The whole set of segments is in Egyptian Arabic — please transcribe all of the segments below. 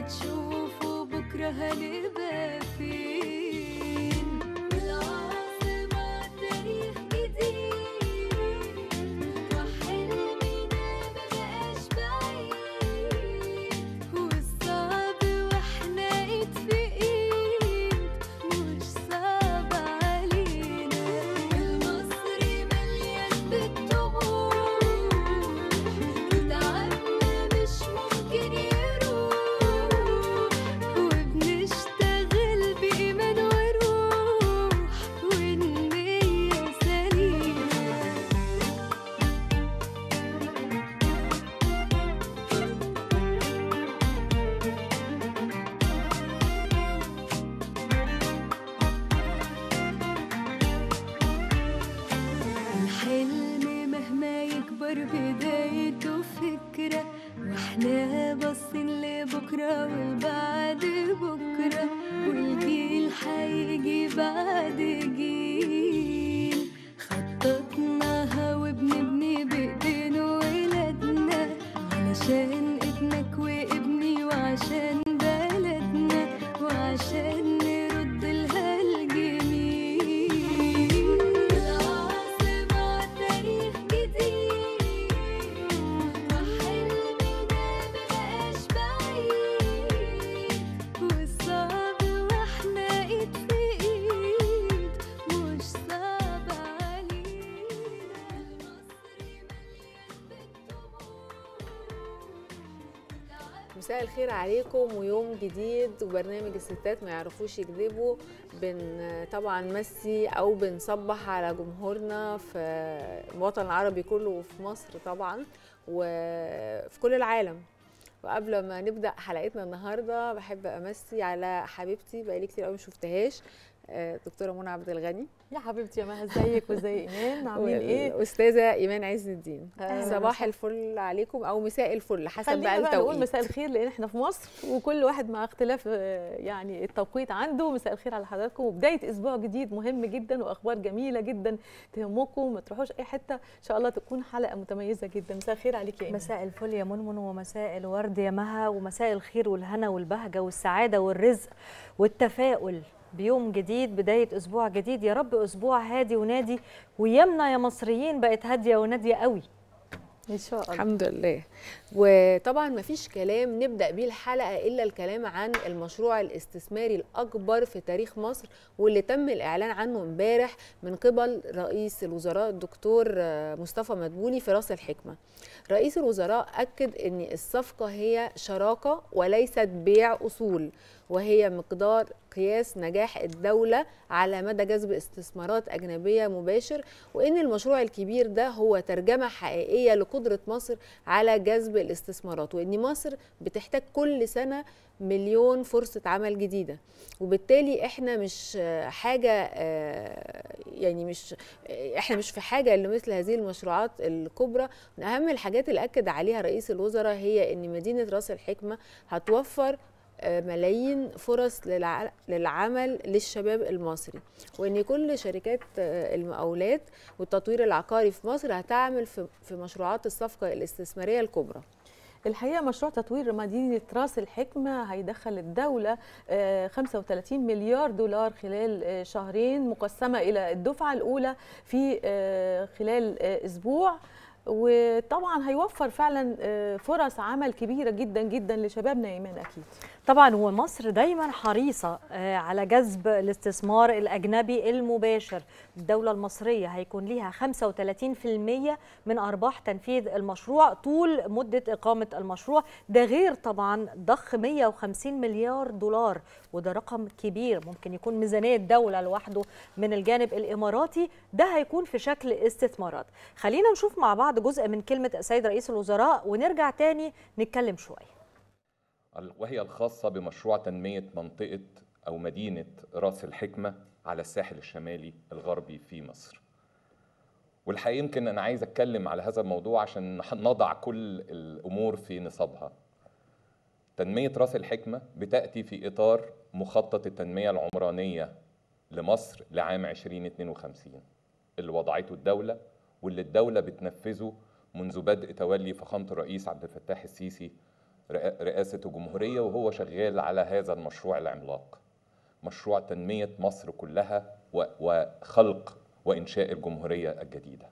تشوفوا بكرة هنبقى فين والعاصمة تاريخ جديد وحلمنا مبقاش بعيد والصعب واحنا ايد في ايد مش صعب علينا المصري مليان بالطموح وتعبنا مش ممكن يروح وبنشتغل بإيمان وروح والنية سليمة الحلم مهما يكبر بدايته فكرة واحنا باصين لبكرة وبعد بكرة والجيل هيجي بعد جيل خططناها وبنبني بإيدينا ولادنا علشان ابنك وابني وعشان بلدنا وعشان نرد لها الجميل العاصمة تاريخ جديد وحلمنا مبقاش بعيد والصعب واحنا ايد في ايد مش صعب علينا المصري مليان بالطموح مساء الخير عليكم ويوم جديد وبرنامج الستات ما يعرفوش يكذبوا بن طبعا مسي او بنصبح على جمهورنا في الوطن العربي كله وفي مصر طبعا وفي كل العالم وقبل ما نبدا حلقتنا النهارده بحب امسي على حبيبتي بقالي كتير قوي ما شفتهاش آه، دكتوره منى عبد الغني يا حبيبتي يا مها ازيك وازي ايمان عاملين ايه؟ والاستاذه ايمان عز الدين أهلاً صباح الفل عليكم او مساء الفل حسب بقى خلينا بقى نقول التوقيت مساء الخير لان احنا في مصر وكل واحد مع اختلاف آه، يعني التوقيت عنده مساء الخير على حضراتكم وبدايه اسبوع جديد مهم جدا واخبار جميله جدا تهمكم ما تروحوش اي حته ان شاء الله تكون حلقه متميزه جدا مساء الخير عليك يا ايمان مساء الفل يا منمن ومساء الورد يا مها ومساء الخير والهنا والبهجة والسعادة والرزق والتفاؤل بيوم جديد بداية أسبوع جديد يا رب أسبوع هادي ونادي ويمنا يا مصريين بقت هادية ونادية قوي ان شاء الله الحمد لله وطبعا ما فيش كلام نبدا بيه الحلقه الا الكلام عن المشروع الاستثماري الاكبر في تاريخ مصر واللي تم الاعلان عنه امبارح من قبل رئيس الوزراء الدكتور آه، مصطفى مدبولي في راس الحكمه رئيس الوزراء اكد ان الصفقه هي شراكه وليست بيع اصول وهي مقدار قياس نجاح الدولة على مدى جذب استثمارات أجنبية مباشر وإن المشروع الكبير ده هو ترجمة حقيقية لقدرة مصر على جذب الاستثمارات وإن مصر بتحتاج كل سنة مليون فرصة عمل جديدة وبالتالي احنا مش آه، حاجة آه، يعني مش آه، احنا مش في حاجة لمثل هذه المشروعات الكبرى من أهم الحاجات اللي أكد عليها رئيس الوزراء هي إن مدينة راس الحكمة هتوفر آه، ملايين فرص للع- للعمل للشباب المصري وان كل شركات آه، المقاولات والتطوير العقاري في مصر هتعمل في في مشروعات الصفقه الاستثماريه الكبرى الحقيقه مشروع تطوير مدينه راس الحكمه هيدخل الدوله آه، 35 مليار دولار خلال آه، شهرين مقسمه الى الدفعه الاولى في آه، خلال آه، اسبوع وطبعا هيوفر فعلا آه، فرص عمل كبيره جدا جدا لشبابنا يا ايمان اكيد طبعا ومصر دايما حريصة آه، على جذب الاستثمار الأجنبي المباشر الدولة المصرية هيكون ليها 35% من أرباح تنفيذ المشروع طول مدة إقامة المشروع ده غير طبعا ضخ 150 مليار دولار وده رقم كبير ممكن يكون ميزانية دولة لوحده من الجانب الإماراتي ده هيكون في شكل استثمارات خلينا نشوف مع بعض جزء من كلمة السيد رئيس الوزراء ونرجع تاني نتكلم شوية وهي الخاصة بمشروع تنمية منطقة أو مدينة راس الحكمة على الساحل الشمالي الغربي في مصر والحقيقة يمكن أنا عايز أتكلم على هذا الموضوع عشان نضع كل الأمور في نصابها تنمية راس الحكمة بتأتي في إطار مخطط التنمية العمرانية لمصر لعام 2052 اللي وضعته الدولة واللي الدولة بتنفذه منذ بدء تولي فخامة الرئيس عبد الفتاح السيسي رئا- رئاسة الجمهورية وهو شغال على هذا المشروع العملاق مشروع تنمية مصر كلها و- وخلق وإنشاء الجمهورية الجديدة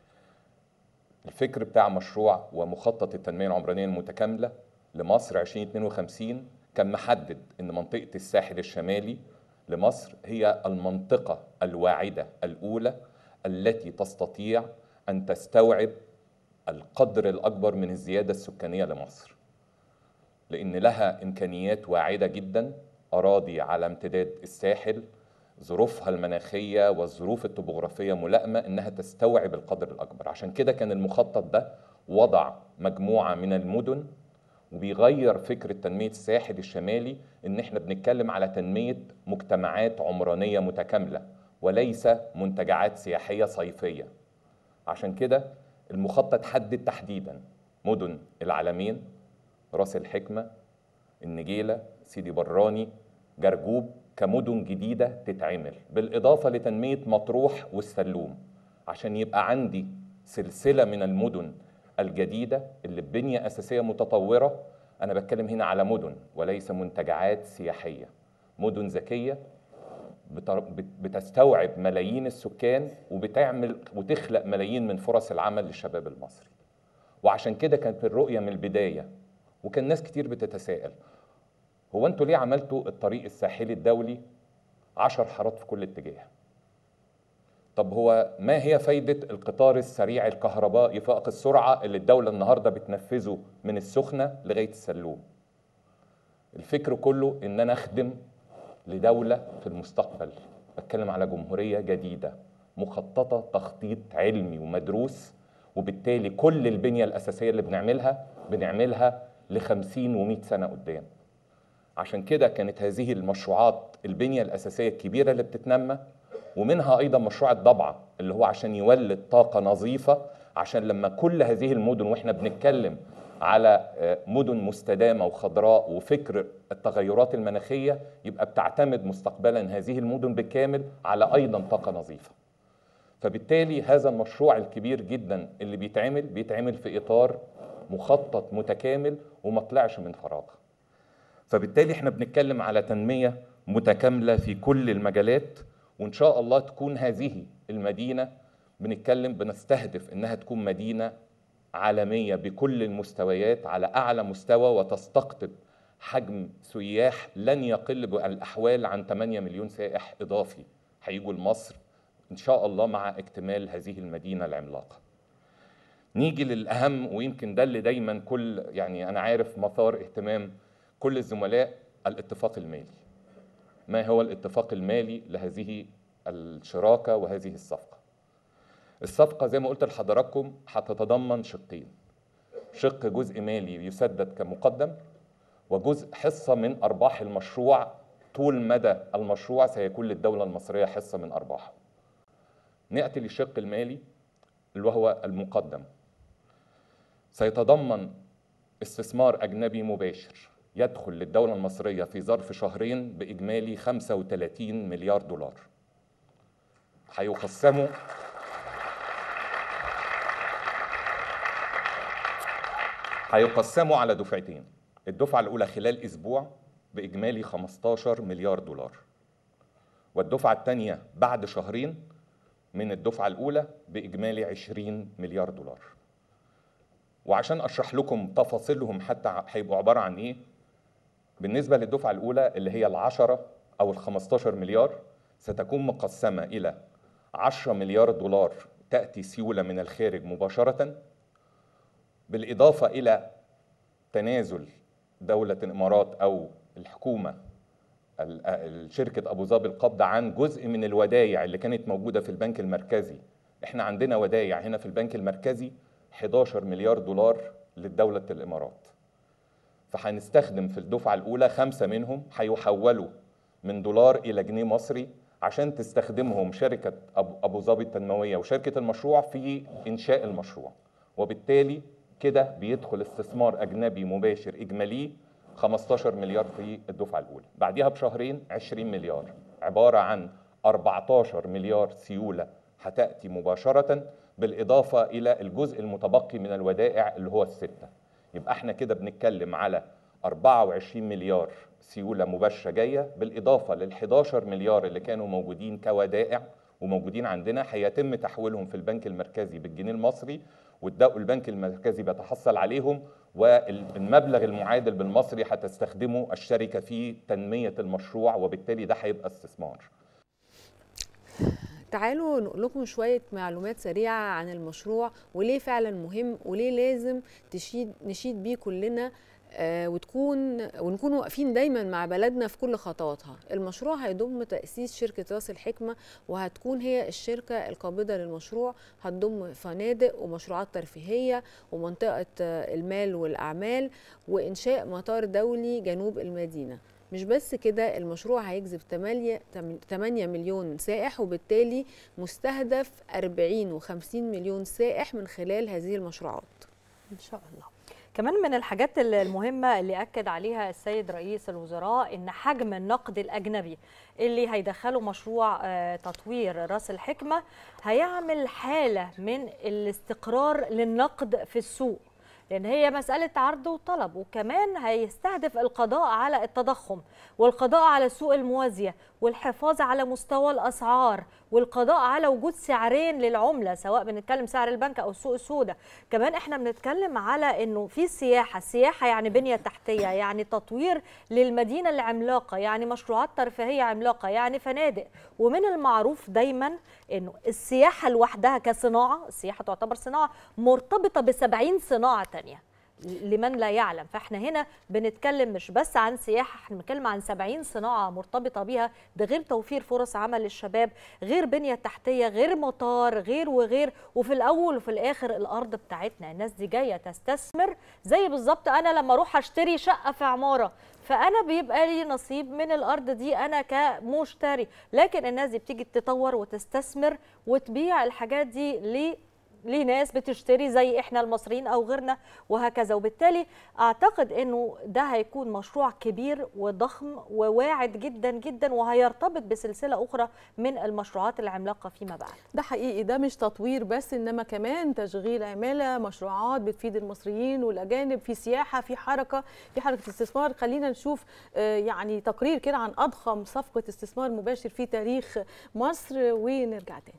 الفكر بتاع مشروع ومخطط التنمية العمرانية المتكاملة لمصر 2052 كان محدد أن منطقة الساحل الشمالي لمصر هي المنطقة الواعدة الأولى التي تستطيع أن تستوعب القدر الأكبر من الزيادة السكانية لمصر لأن لها إمكانيات واعدة جدا أراضي على امتداد الساحل ظروفها المناخية والظروف الطبوغرافية ملائمة إنها تستوعب القدر الأكبر عشان كده كان المخطط ده وضع مجموعة من المدن وبيغير فكرة تنمية الساحل الشمالي إن إحنا بنتكلم على تنمية مجتمعات عمرانية متكاملة وليس منتجعات سياحية صيفية عشان كده المخطط حدد تحديدا مدن العالمين راس الحكمة النجيلة سيدي براني جرجوب كمدن جديدة تتعمل بالإضافة لتنمية مطروح والسلوم عشان يبقى عندي سلسلة من المدن الجديدة اللي ببنية أساسية متطورة أنا بتكلم هنا على مدن وليس منتجعات سياحية مدن ذكية بتر- بت- بتستوعب ملايين السكان وبتعمل وتخلق ملايين من فرص العمل للشباب المصري وعشان كده كانت الرؤية من البداية وكان ناس كتير بتتساءل هو انتوا ليه عملتوا الطريق الساحلي الدولي عشر حارات في كل اتجاه طب هو ما هي فايدة القطار السريع الكهربائي فائق السرعة اللي الدولة النهاردة بتنفذه من السخنة لغاية السلوم الفكر كله ان انا اخدم لدولة في المستقبل بتكلم على جمهورية جديدة مخططة تخطيط علمي ومدروس وبالتالي كل البنية الأساسية اللي بنعملها بنعملها لخمسين ومئة سنة قدام عشان كده كانت هذه المشروعات البنية الأساسية الكبيرة اللي بتتنمى ومنها أيضا مشروع الضبعة اللي هو عشان يولد طاقة نظيفة عشان لما كل هذه المدن وإحنا بنتكلم على آه، مدن مستدامة وخضراء وفكر التغيرات المناخية يبقى بتعتمد مستقبلا هذه المدن بالكامل على أيضا طاقة نظيفة فبالتالي هذا المشروع الكبير جدا اللي بيتعمل بيتعمل في إطار مخطط متكامل وما طلعش من فراغ فبالتالي احنا بنتكلم على تنمية متكاملة في كل المجالات وإن شاء الله تكون هذه المدينة بنتكلم بنستهدف إنها تكون مدينة عالمية بكل المستويات على أعلى مستوى وتستقطب حجم سياح لن يقل بالأحوال عن 8 مليون سائح إضافي هيجوا لمصر إن شاء الله مع اكتمال هذه المدينة العملاقة نيجي للأهم ويمكن ده اللي دايما كل يعني أنا عارف مثار اهتمام كل الزملاء الاتفاق المالي ما هو الاتفاق المالي لهذه الشراكة وهذه الصفقة الصفقة زي ما قلت لحضراتكم هتتضمن شقين شق جزء مالي يسدد كمقدم وجزء حصة من أرباح المشروع طول مدى المشروع سيكون للدولة المصرية حصة من أرباحه نأتي للشق المالي اللي هو المقدم سيتضمن استثمار أجنبي مباشر يدخل للدولة المصرية في ظرف شهرين بإجمالي 35 مليار دولار هيقسموا هيقسموا على دفعتين الدفعة الأولى خلال أسبوع بإجمالي 15 مليار دولار والدفعة الثانية بعد شهرين من الدفعة الأولى بإجمالي 20 مليار دولار وعشان أشرح لكم تفاصيلهم حتى هيبقوا عبارة عن إيه بالنسبة للدفعة الأولى اللي هي العشرة أو الخمستاشر مليار ستكون مقسمة إلى عشرة مليار دولار تأتي سيولة من الخارج مباشرة بالإضافة إلى تنازل دولة الإمارات أو الحكومة ال- ال- شركة أبو ظبي القبض عن جزء من الودايع اللي كانت موجودة في البنك المركزي احنا عندنا ودايع هنا في البنك المركزي 11 مليار دولار للدولة الإمارات فهنستخدم في الدفعة الأولى خمسة منهم هيحولوا من دولار إلى جنيه مصري عشان تستخدمهم شركة أبو أبو ظبي التنموية وشركة المشروع في إنشاء المشروع وبالتالي كده بيدخل استثمار أجنبي مباشر إجمالي 15 مليار في الدفعة الأولى بعدها بشهرين 20 مليار عبارة عن 14 مليار سيولة هتأتي مباشرة بالإضافة إلى الجزء المتبقي من الودائع اللي هو الستة يبقى احنا كده بنتكلم على 24 مليار سيوله مباشره جايه بالاضافه لل 11 مليار اللي كانوا موجودين كودائع وموجودين عندنا هيتم تحويلهم في البنك المركزي بالجنيه المصري والبنك المركزي بيتحصل عليهم والمبلغ المعادل بالمصري هتستخدمه الشركه في تنميه المشروع وبالتالي ده هيبقى استثمار. تعالوا نقول لكم شوية معلومات سريعة عن المشروع وليه فعلا مهم وليه لازم تشيد نشيد بيه كلنا آه وتكون ونكون واقفين دايما مع بلدنا في كل خطواتها المشروع هيضم تأسيس شركة راس الحكمة وهتكون هي الشركة القابضة للمشروع هتضم فنادق ومشروعات ترفيهية ومنطقة آه المال والأعمال وإنشاء مطار دولي جنوب المدينة مش بس كده المشروع هيجذب 8 8 مليون سائح وبالتالي مستهدف 40 و50 مليون سائح من خلال هذه المشروعات ان شاء الله كمان من الحاجات المهمة اللي أكد عليها السيد رئيس الوزراء إن حجم النقد الأجنبي اللي هيدخله مشروع تطوير راس الحكمة هيعمل حالة من الاستقرار للنقد في السوق لان هي مساله عرض وطلب وكمان هيستهدف القضاء على التضخم والقضاء على السوق الموازيه والحفاظ على مستوى الاسعار والقضاء على وجود سعرين للعمله سواء بنتكلم سعر البنك او السوق السوداء كمان احنا بنتكلم على انه في سياحه السياحه يعني بنيه تحتيه يعني تطوير للمدينه العملاقه يعني مشروعات ترفيهيه عملاقه يعني فنادق ومن المعروف دايما انه السياحه لوحدها كصناعه السياحه تعتبر صناعه مرتبطه ب 70 صناعه تانية لمن لا يعلم فاحنا هنا بنتكلم مش بس عن سياحه احنا بنتكلم عن 70 صناعه مرتبطه بيها ده غير توفير فرص عمل للشباب غير بنيه تحتيه غير مطار غير وغير وفي الاول وفي الاخر الارض بتاعتنا الناس دي جايه تستثمر زي بالظبط انا لما اروح اشتري شقه في عماره فانا بيبقى لي نصيب من الارض دي انا كمشتري لكن الناس دي بتيجي تطور وتستثمر وتبيع الحاجات دي ليه ليه ناس بتشتري زي احنا المصريين او غيرنا وهكذا وبالتالي اعتقد انه ده هيكون مشروع كبير وضخم وواعد جدا جدا وهيرتبط بسلسله اخرى من المشروعات العملاقه فيما بعد ده حقيقي ده مش تطوير بس انما كمان تشغيل عماله مشروعات بتفيد المصريين والاجانب في سياحه في حركه في حركه استثمار خلينا نشوف يعني تقرير كده عن اضخم صفقه استثمار مباشر في تاريخ مصر ونرجع تاني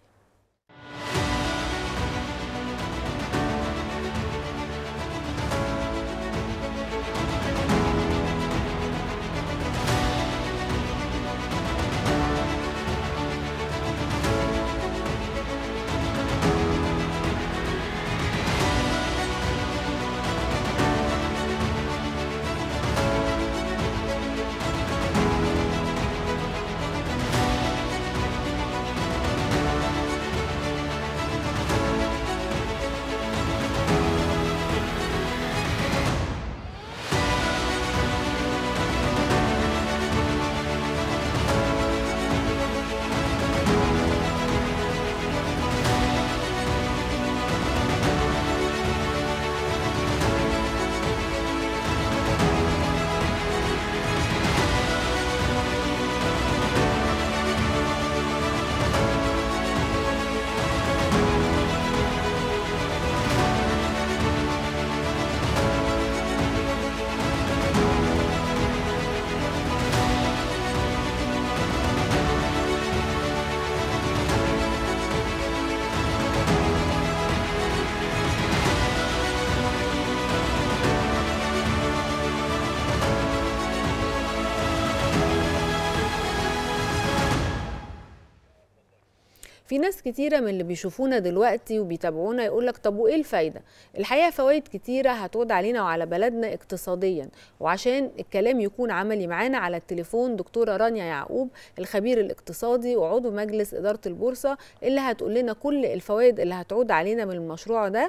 في ناس كتيره من اللي بيشوفونا دلوقتي وبيتابعونا يقول لك طب وايه الفايده الحقيقه فوائد كتيره هتعود علينا وعلى بلدنا اقتصاديا وعشان الكلام يكون عملي معانا على التليفون دكتوره رانيا يعقوب الخبير الاقتصادي وعضو مجلس اداره البورصه اللي هتقول لنا كل الفوائد اللي هتعود علينا من المشروع ده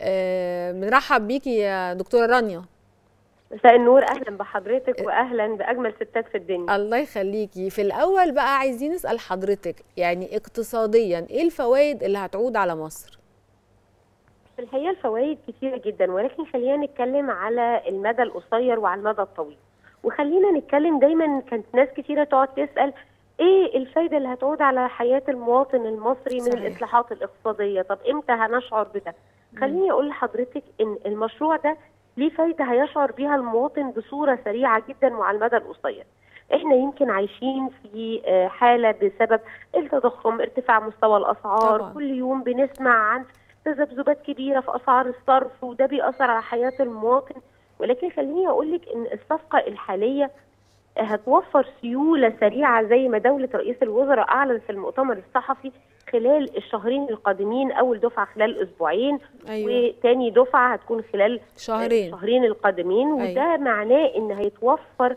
آه، بنرحب بيكي يا دكتوره رانيا مساء النور اهلا بحضرتك واهلا باجمل ستات في الدنيا الله يخليكي في الاول بقى عايزين نسال حضرتك يعني اقتصاديا ايه الفوائد اللي هتعود على مصر في الحقيقه الفوائد كتيره جدا ولكن خلينا نتكلم على المدى القصير وعلى المدى الطويل وخلينا نتكلم دايما كانت ناس كتيره تقعد تسال ايه الفايده اللي هتعود على حياه المواطن المصري من صحيح. الاصلاحات الاقتصاديه طب امتى هنشعر بده خليني اقول لحضرتك ان المشروع ده ليه فايده هيشعر بيها المواطن بصوره سريعه جدا وعلى المدى القصير احنا يمكن عايشين في آه، حاله بسبب التضخم ارتفاع مستوى الاسعار طبعاً. كل يوم بنسمع عن تذبذبات كبيره في اسعار الصرف وده بيأثر على حياه المواطن ولكن خليني اقول لك ان الصفقه الحاليه هتوفر سيوله سريعه زي ما دوله رئيس الوزراء اعلن في المؤتمر الصحفي خلال الشهرين القادمين اول دفعه خلال اسبوعين ايوه وتاني دفعه هتكون خلال شهرين الشهرين القادمين وده أيوة. معناه ان هيتوفر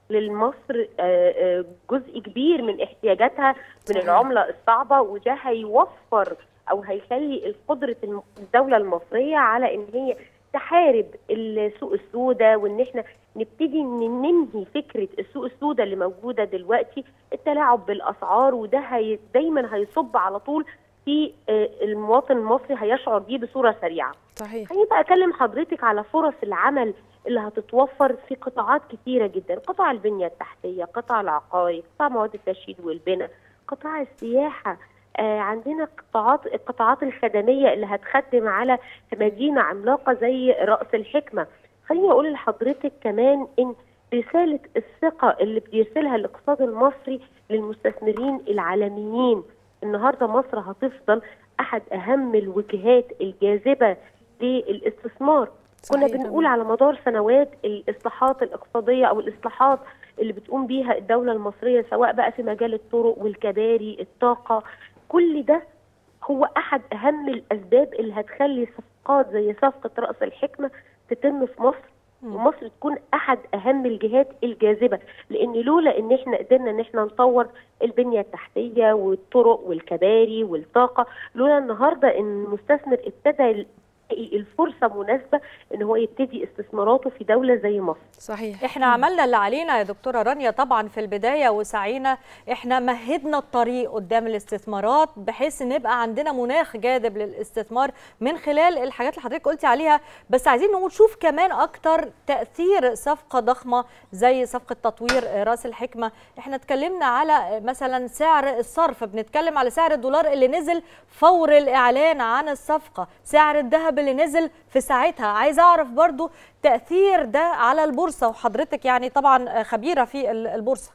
لمصر آه، آه، جزء كبير من احتياجاتها من صحيح. العمله الصعبه وده هيوفر او هيخلي قدره الم- الدوله المصريه على ان هي تحارب السوق السوداء وان احنا نبتدي إن ننهي فكره السوق السوداء اللي موجوده دلوقتي التلاعب بالاسعار وده هي دايما هيصب على طول في آه، المواطن المصري هيشعر بيه بصوره سريعه صحيح خليني بقى اكلم حضرتك على فرص العمل اللي هتتوفر في قطاعات كتيره جدا قطاع البنيه التحتيه قطاع العقاري قطاع مواد التشييد والبناء قطاع السياحه آه عندنا قطاعات القطاعات الخدميه اللي هتخدم على مدينه عملاقه زي راس الحكمه خليني اقول لحضرتك كمان ان رساله الثقه اللي بيرسلها الاقتصاد المصري للمستثمرين العالميين النهارده مصر هتفضل احد اهم الوجهات الجاذبه للاستثمار كنا صحيح. بنقول على مدار سنوات الاصلاحات الاقتصاديه او الاصلاحات اللي بتقوم بيها الدوله المصريه سواء بقى في مجال الطرق والكباري الطاقه كل ده هو احد اهم الاسباب اللي هتخلي صفقات زي صفقه راس الحكمه تتم في مصر ومصر تكون احد اهم الجهات الجاذبه لان لولا ان احنا قدرنا ان احنا نطور البنيه التحتيه والطرق والكباري والطاقه لولا النهارده ان المستثمر ابتدى يلاقي الفرصه مناسبه ان هو يبتدي استثماراته في دوله زي مصر صحيح احنا عملنا اللي علينا يا دكتوره رانيا طبعا في البدايه وسعينا احنا مهدنا الطريق قدام الاستثمارات بحيث ان يبقى عندنا مناخ جاذب للاستثمار من خلال الحاجات اللي حضرتك قلتي عليها بس عايزين نشوف كمان اكتر تاثير صفقه ضخمه زي صفقه تطوير راس الحكمه احنا اتكلمنا على مثلا سعر الصرف بنتكلم على سعر الدولار اللي نزل فور الاعلان عن الصفقه سعر الذهب اللي نزل في ساعتها عايزه اعرف برضو تاثير ده على البورصه وحضرتك يعني طبعا خبيره في ال- البورصه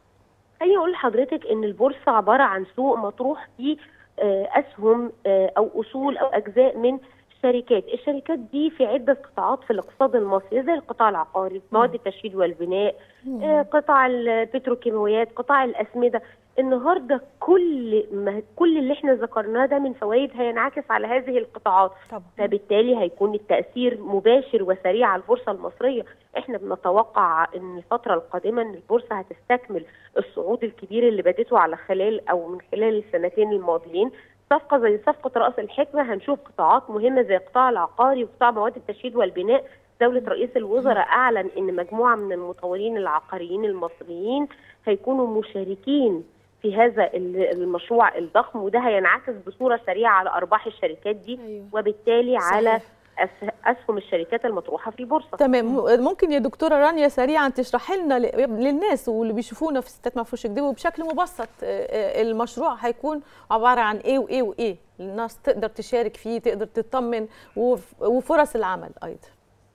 خليني اقول لحضرتك ان البورصه عباره عن سوق مطروح فيه آه، اسهم آه، او اصول او اجزاء من شركات، الشركات دي في عده قطاعات في الاقتصاد المصري زي القطاع العقاري، مواد التشييد والبناء، آه، قطاع البتروكيماويات، قطاع الاسمده، النهارده كل ما كل اللي احنا ذكرناه ده من فوائد هينعكس على هذه القطاعات، طبعا فبالتالي هيكون التأثير مباشر وسريع على البورصة المصرية احنا بنتوقع ان الفترة القادمة ان البورصة هتستكمل الصعود الكبير اللي بدته على خلال او من خلال السنتين الماضيين صفقة زي صفقة رأس الحكمة هنشوف قطاعات مهمة زي القطاع العقاري وقطاع مواد التشييد والبناء دولة رئيس الوزراء أعلن إن مجموعة من المطورين العقاريين المصريين هيكونوا مشاركين في هذا ال- المشروع الضخم وده هينعكس بصورة سريعة على أرباح الشركات دي أيوة. وبالتالي على صحيح. أس- أسهم الشركات المطروحة في البورصة تمام ممكن يا دكتوره رانيا سريعا تشرحي لنا ل- للناس واللي بيشوفونا في ستات مفروش كده وبشكل مبسط آه، آه، المشروع هيكون عباره عن ايه وايه وايه الناس تقدر تشارك فيه تقدر تطمن وف- وفرص العمل ايضا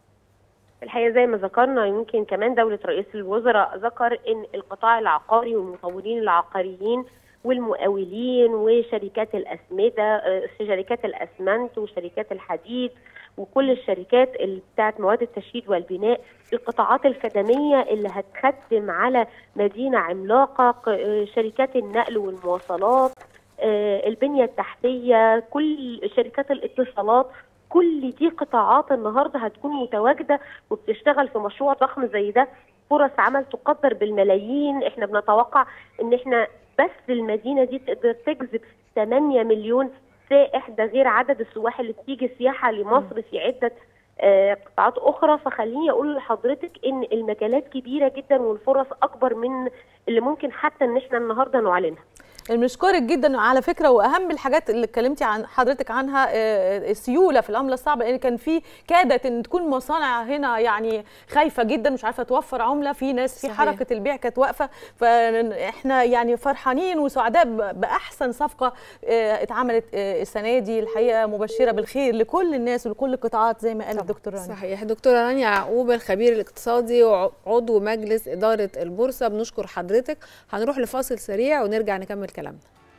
الحقيقة زي ما ذكرنا يمكن كمان دولة رئيس الوزراء ذكر إن القطاع العقاري والمطورين العقاريين والمقاولين وشركات الأسمدة آه، شركات الأسمنت وشركات الحديد وكل الشركات اللي بتاعت مواد التشييد والبناء القطاعات الخدمية اللي هتخدم على مدينة عملاقة ق- آه، شركات النقل والمواصلات آه، البنية التحتية كل شركات الاتصالات كل دي قطاعات النهارده هتكون متواجده وبتشتغل في مشروع ضخم زي ده فرص عمل تقدر بالملايين احنا بنتوقع ان احنا بس المدينه دي تقدر تجذب 8 مليون سائح ده غير عدد السواح اللي بتيجي سياحه لمصر في عده آه، قطاعات اخرى فخليني اقول لحضرتك ان المجالات كبيره جدا والفرص اكبر من اللي ممكن حتى ان احنا النهارده نعلنها بنشكرك جدا على فكره واهم الحاجات اللي اتكلمتي عن حضرتك عنها آه، السيوله في العمله الصعبه لان كان في كادت ان تكون مصانع هنا يعني خايفه جدا مش عارفه توفر عمله في ناس في صحيح. حركه البيع كانت واقفه فاحنا يعني فرحانين وسعداء ب- باحسن صفقه آه، اتعملت آه، السنه دي الحقيقه مبشره بالخير لكل الناس ولكل القطاعات زي ما قال الدكتور رانيا صحيح دكتورة رانيا يعقوب الخبير الاقتصادي وعضو مجلس إدارة البورصة بنشكر حضرتك هنروح لفاصل سريع ونرجع نكمل كلامنا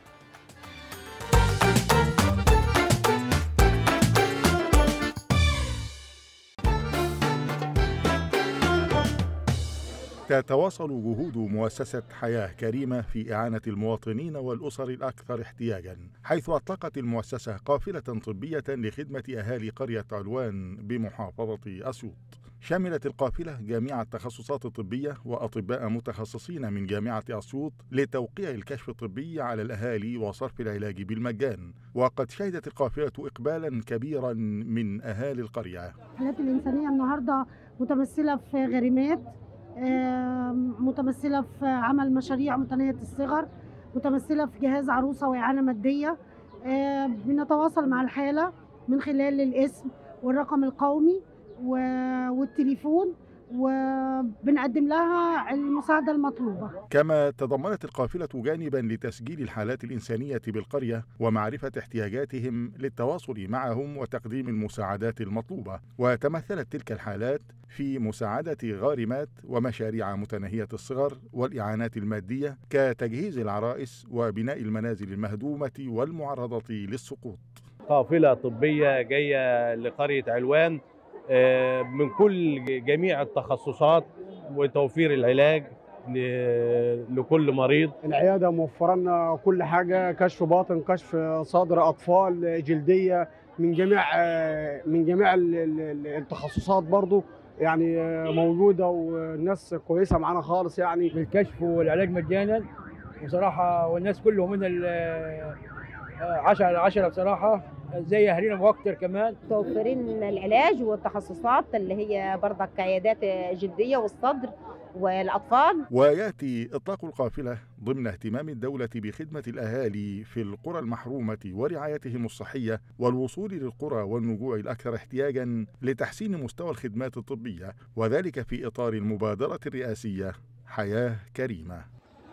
تتواصل جهود مؤسسة حياة كريمة في إعانة المواطنين والأسر الأكثر احتياجا حيث أطلقت المؤسسة قافلة طبية لخدمة أهالي قرية علوان بمحافظة أسيوط شملت القافلة جميع التخصصات الطبية وأطباء متخصصين من جامعة أسيوط لتوقيع الكشف الطبي على الأهالي وصرف العلاج بالمجان وقد شهدت القافلة إقبالا كبيرا من أهالي القرية الحالات الإنسانية النهاردة متمثلة في غريمات آم، متمثلة في عمل مشاريع متناهية الصغر متمثلة في جهاز عروسة وإعانة مادية آم، بنتواصل مع الحالة من خلال الاسم والرقم القومي و- والتليفون وبنقدم لها المساعدة المطلوبة كما تضمنت القافلة جانبا لتسجيل الحالات الإنسانية بالقرية ومعرفة احتياجاتهم للتواصل معهم وتقديم المساعدات المطلوبة وتمثلت تلك الحالات في مساعدة غارمات ومشاريع متناهية الصغر والإعانات المادية كتجهيز العرائس وبناء المنازل المهدومة والمعرضة للسقوط قافلة طبية جاية لقرية علوان آه، من كل جميع التخصصات وتوفير العلاج ل- لكل مريض العياده موفره لنا كل حاجه كشف باطن كشف صدر اطفال جلديه من جميع من جميع ال- ال- التخصصات برضو يعني موجوده والناس كويسه معانا خالص يعني بالكشف والعلاج مجانا وصراحه والناس كلهم من ال 10 على 10 بصراحه زي اهالينا واكتر كمان متوفرين العلاج والتخصصات اللي هي برضك عيادات جلديه والصدر والاطفال وياتي اطلاق القافله ضمن اهتمام الدوله بخدمه الاهالي في القرى المحرومه ورعايتهم الصحيه والوصول للقرى والنجوع الاكثر احتياجا لتحسين مستوى الخدمات الطبيه وذلك في اطار المبادره الرئاسيه حياه كريمه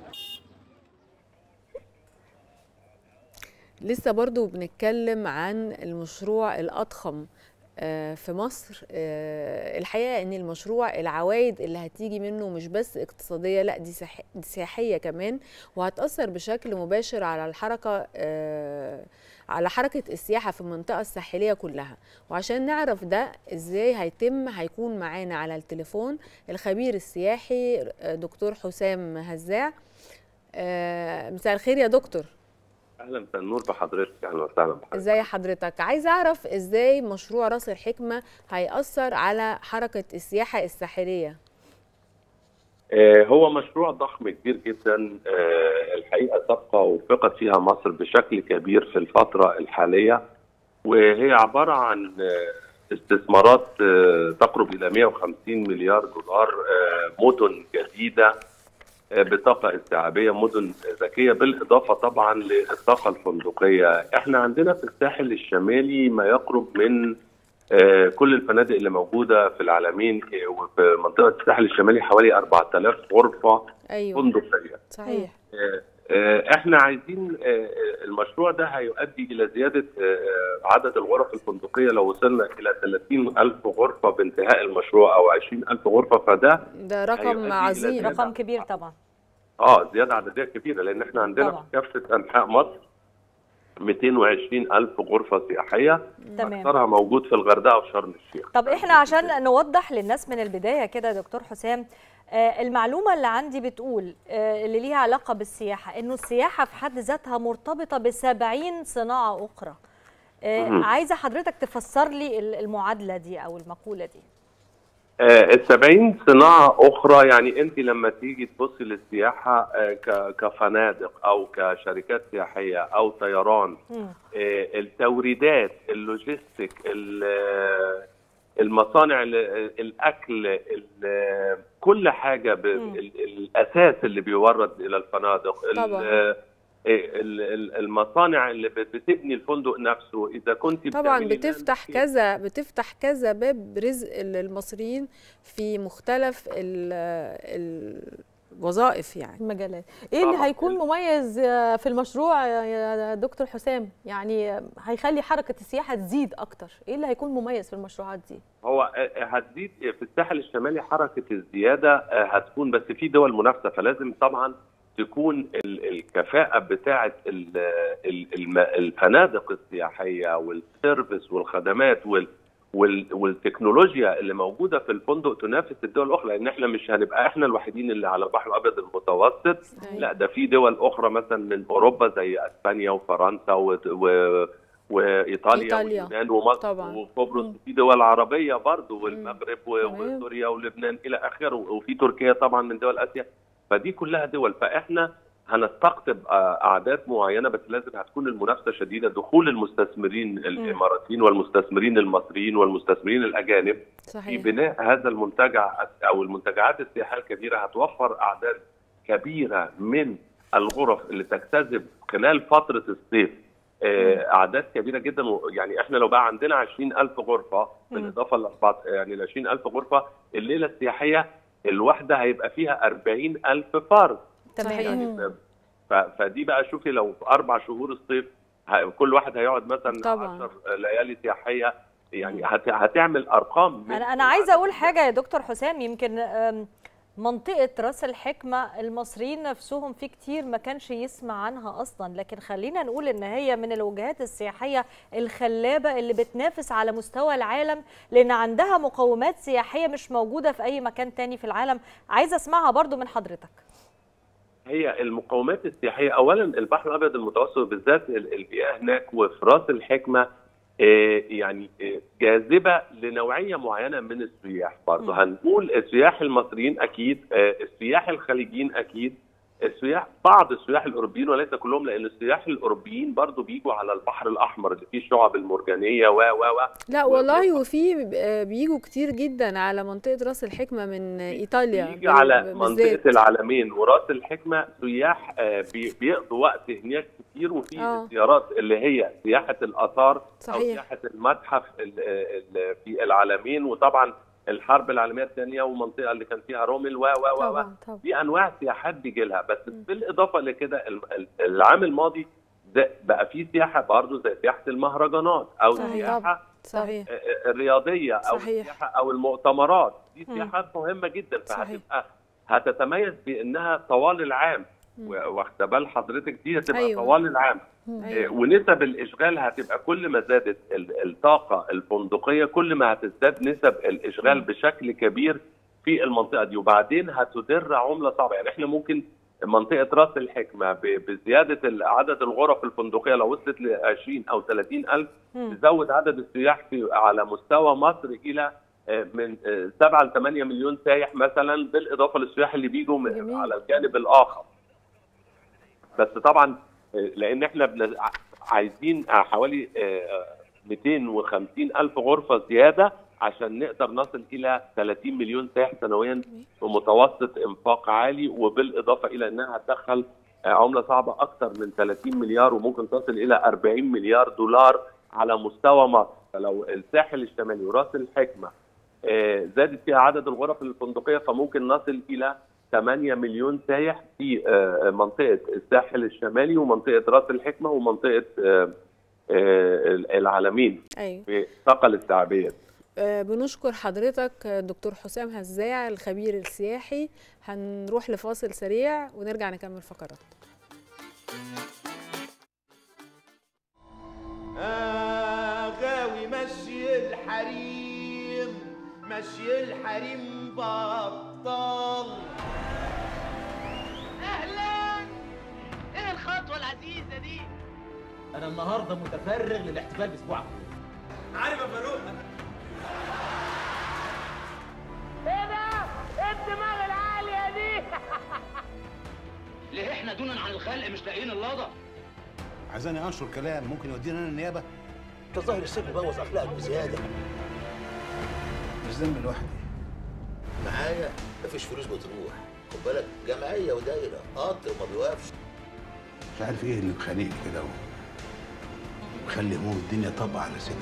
لسه برضو بنتكلم عن المشروع الأضخم آه، في مصر آه، الحقيقة ان المشروع العوائد اللي هتيجي منه مش بس اقتصادية لا دي سح- دي سياحية كمان وهتأثر بشكل مباشر على الحركة آه، على حركة السياحة في المنطقة الساحلية كلها وعشان نعرف ده ازاي هيتم هيكون معانا على التليفون الخبير السياحي آه، دكتور حسام هزاع آه، مساء الخير يا دكتور اهلا مساء النور بحضرتك اهلا وسهلا بحضرتك ازاي حضرتك عايزه اعرف ازاي مشروع راس الحكمه هيأثر على حركه السياحه الساحليه آه، هو مشروع ضخم كبير جدا آه، الحقيقه صفقه وفقت فيها مصر بشكل كبير في الفتره الحاليه وهي عباره عن آه، استثمارات آه، تقرب الى 150 مليار دولار آه، مدن جديده آه، بطاقه استيعابيه مدن ذكيه بالاضافه طبعا للطاقه الفندقيه احنا عندنا في الساحل الشمالي ما يقرب من آه، كل الفنادق اللي موجوده في العالمين آه، وفي منطقه الساحل الشمالي حوالي 4000 غرفه ايوه فندقيه صحيح آه، آه، احنا عايزين آه، آه، المشروع ده هيؤدي الى زياده آه، عدد الغرف الفندقيه لو وصلنا الى 30 الف غرفه بانتهاء المشروع او 20 الف غرفه فده ده رقم هيؤدي إلى عظيم زيادة. رقم كبير طبعا اه زياده عدديه كبيره لان احنا عندنا طبعا. في كافه انحاء مصر 220 الف غرفه سياحيه تمام اكثرها موجود في الغردقه وشرم الشيخ طب احنا عشان نوضح للناس من البدايه كده يا دكتور حسام آه، المعلومه اللي عندي بتقول آه، اللي ليها علاقه بالسياحه انه السياحه في حد ذاتها مرتبطه ب 70 صناعه اخرى آه، مهم. عايزه حضرتك تفسر لي ال- المعادله دي او المقوله دي ال 70 صناعة أخرى يعني أنت لما تيجي تبصي للسياحة آه، ك- كفنادق أو كشركات سياحية أو طيران مم. آه، التوريدات اللوجيستيك ال- آه، المصانع ال- الأكل ال- كل حاجة ب- مم. ال- الأساس اللي بيورد إلى الفنادق ال- طبعاً. آه، ال- ال- المصانع اللي بت- بتبني الفندق نفسه اذا كنت طبعا بتعملي بتفتح كذا بتفتح كذا باب رزق للمصريين في مختلف ال- الوظائف يعني المجالات ايه اللي طبعاً. هيكون مميز آه، في المشروع يا- يا دكتور حسام يعني آه، هيخلي حركه السياحه تزيد اكتر ايه اللي هيكون مميز في المشروعات دي هو آه، هتزيد في الساحل الشمالي حركه الزياده آه، هتكون بس في دول منافسه فلازم طبعا تكون ال- الكفاءه بتاعه ال- ال- الم- الفنادق السياحيه والسيرفيس والخدمات وال وال- والتكنولوجيا اللي موجوده في الفندق تنافس الدول الاخرى لان احنا مش هنبقى احنا الوحيدين اللي على البحر الابيض المتوسط لا ده في دول اخرى مثلا من اوروبا زي اسبانيا وفرنسا و... و... وايطاليا إيطاليا. واليونان ومصر طبعاً. وقبرص في دول عربيه برضو والمغرب و- وسوريا ولبنان الى اخره وفي تركيا طبعا من دول اسيا فدي كلها دول فاحنا هنستقطب آه، اعداد معينه بس لازم هتكون المنافسه شديده دخول المستثمرين الاماراتيين والمستثمرين المصريين والمستثمرين الاجانب في صحيح بناء هذا المنتجع او المنتجعات السياحيه الكبيره هتوفر اعداد كبيره من الغرف اللي تجتذب خلال فتره الصيف آه، اعداد كبيره جدا و- يعني احنا لو بقى عندنا 20000 غرفه بالاضافه ل يعني ل 20000 غرفه الليله السياحيه الواحده هيبقى فيها 40000 فرد صحيح يعني ف- فدي بقى شوفي لو في اربع شهور الصيف ه- كل واحد هيقعد مثلا طبعاً. 10 ليالي سياحيه يعني هت- هتعمل ارقام من انا انا عايزه اقول حاجه يا دكتور حسام يمكن أم، منطقه راس الحكمه المصريين نفسهم في كتير ما كانش يسمع عنها اصلا لكن خلينا نقول ان هي من الوجهات السياحيه الخلابه اللي بتنافس على مستوى العالم لان عندها مقومات سياحيه مش موجوده في اي مكان تاني في العالم عايزه اسمعها برضو من حضرتك هي المقومات السياحيه اولا البحر الابيض المتوسط بالذات ال- البيئه هناك وفي راس الحكمه آه، يعني آه، جاذبه لنوعيه معينه من السياح برضه هنقول السياح المصريين اكيد آه، السياح الخليجيين اكيد السياح بعض السياح الاوروبيين وليس كلهم لان السياح الاوروبيين برضه بيجوا على البحر الاحمر اللي فيه الشعب المرجانيه و و و لا والله وفي آه، بيجوا كتير جدا على منطقة راس الحكمة من إيطاليا بيجي على بال- منطقه بالذات. العالمين وراس الحكمه سياح آه، بي- بيقضوا وقت هناك كتير وفي آه. الزيارات اللي هي سياحه الاثار او صحيح. سياحه المتحف ال- ال- في العالمين وطبعا الحرب العالميه الثانيه والمنطقه اللي كان فيها رومل و و و و طبعا طبعا في انواع سياحات بيجي لها بس بالاضافه لكده ال- ال- العام الماضي ده بقى في سياحه برضه زي سياحه المهرجانات او صحيح. سياحه صحيح الرياضيه او صحيح. السياحه او المؤتمرات دي مم. سياحات مهمه جدا صحيح. فهتبقى هتتميز بانها طوال العام و- واخده بال حضرتك دي هتبقى أيوة. طوال العام أيوة. آه، ونسب الاشغال هتبقى كل ما زادت ال- الطاقه الفندقيه كل ما هتزداد نسب الاشغال بشكل كبير في المنطقه دي وبعدين هتدر عمله صعبه يعني احنا ممكن منطقه راس الحكمه ب- بزياده ال- عدد الغرف الفندقيه لو وصلت ل 20 او 30 الف مم. تزود عدد السياح في على مستوى مصر الى آه، من 7 ل 8 مليون سايح مثلا بالاضافه للسياح اللي بيجوا من- جميل. على الجانب الاخر بس طبعا آه، لان احنا بن- ع- عايزين حوالي آه، 250 الف غرفه زياده عشان نقدر نصل الى 30 مليون سائح سنويا بمتوسط انفاق عالي وبالاضافه الى انها هتدخل آه، عمله صعبه اكثر من 30 مليار وممكن تصل الى 40 مليار دولار على مستوى مصر فلو الساحل الشمالي وراس الحكمه آه، زادت فيها عدد الغرف الفندقيه فممكن نصل الى 8 مليون سايح في آه، منطقه الساحل الشمالي ومنطقه راس الحكمه ومنطقه آه، آه، العالمين أيوة في ثقل التعبير آه، بنشكر حضرتك آه، دكتور حسام هزاع الخبير السياحي هنروح لفاصل سريع ونرجع نكمل فقرات آه غاوي مشي الحريم مشي الحريم بطل اهلا ايه الخطوه العزيزه دي انا النهارده متفرغ للاحتفال باسبوع عارف يا فاروق ايه ده ايه الدماغ العاليه دي ليه احنا دونا عن الخلق مش لاقيين اللضا عايزاني انشر كلام ممكن يودينا انا النيابه انت ظاهر السجن بوظ اخلاقك بزياده مش ذنبي لوحدي معايا مفيش فلوس بتروح خد بالك جمعيه ودايره قطر ما بيوقفش مش عارف ايه اللي مخانقني كده مخلي هموم الدنيا طبع على صدري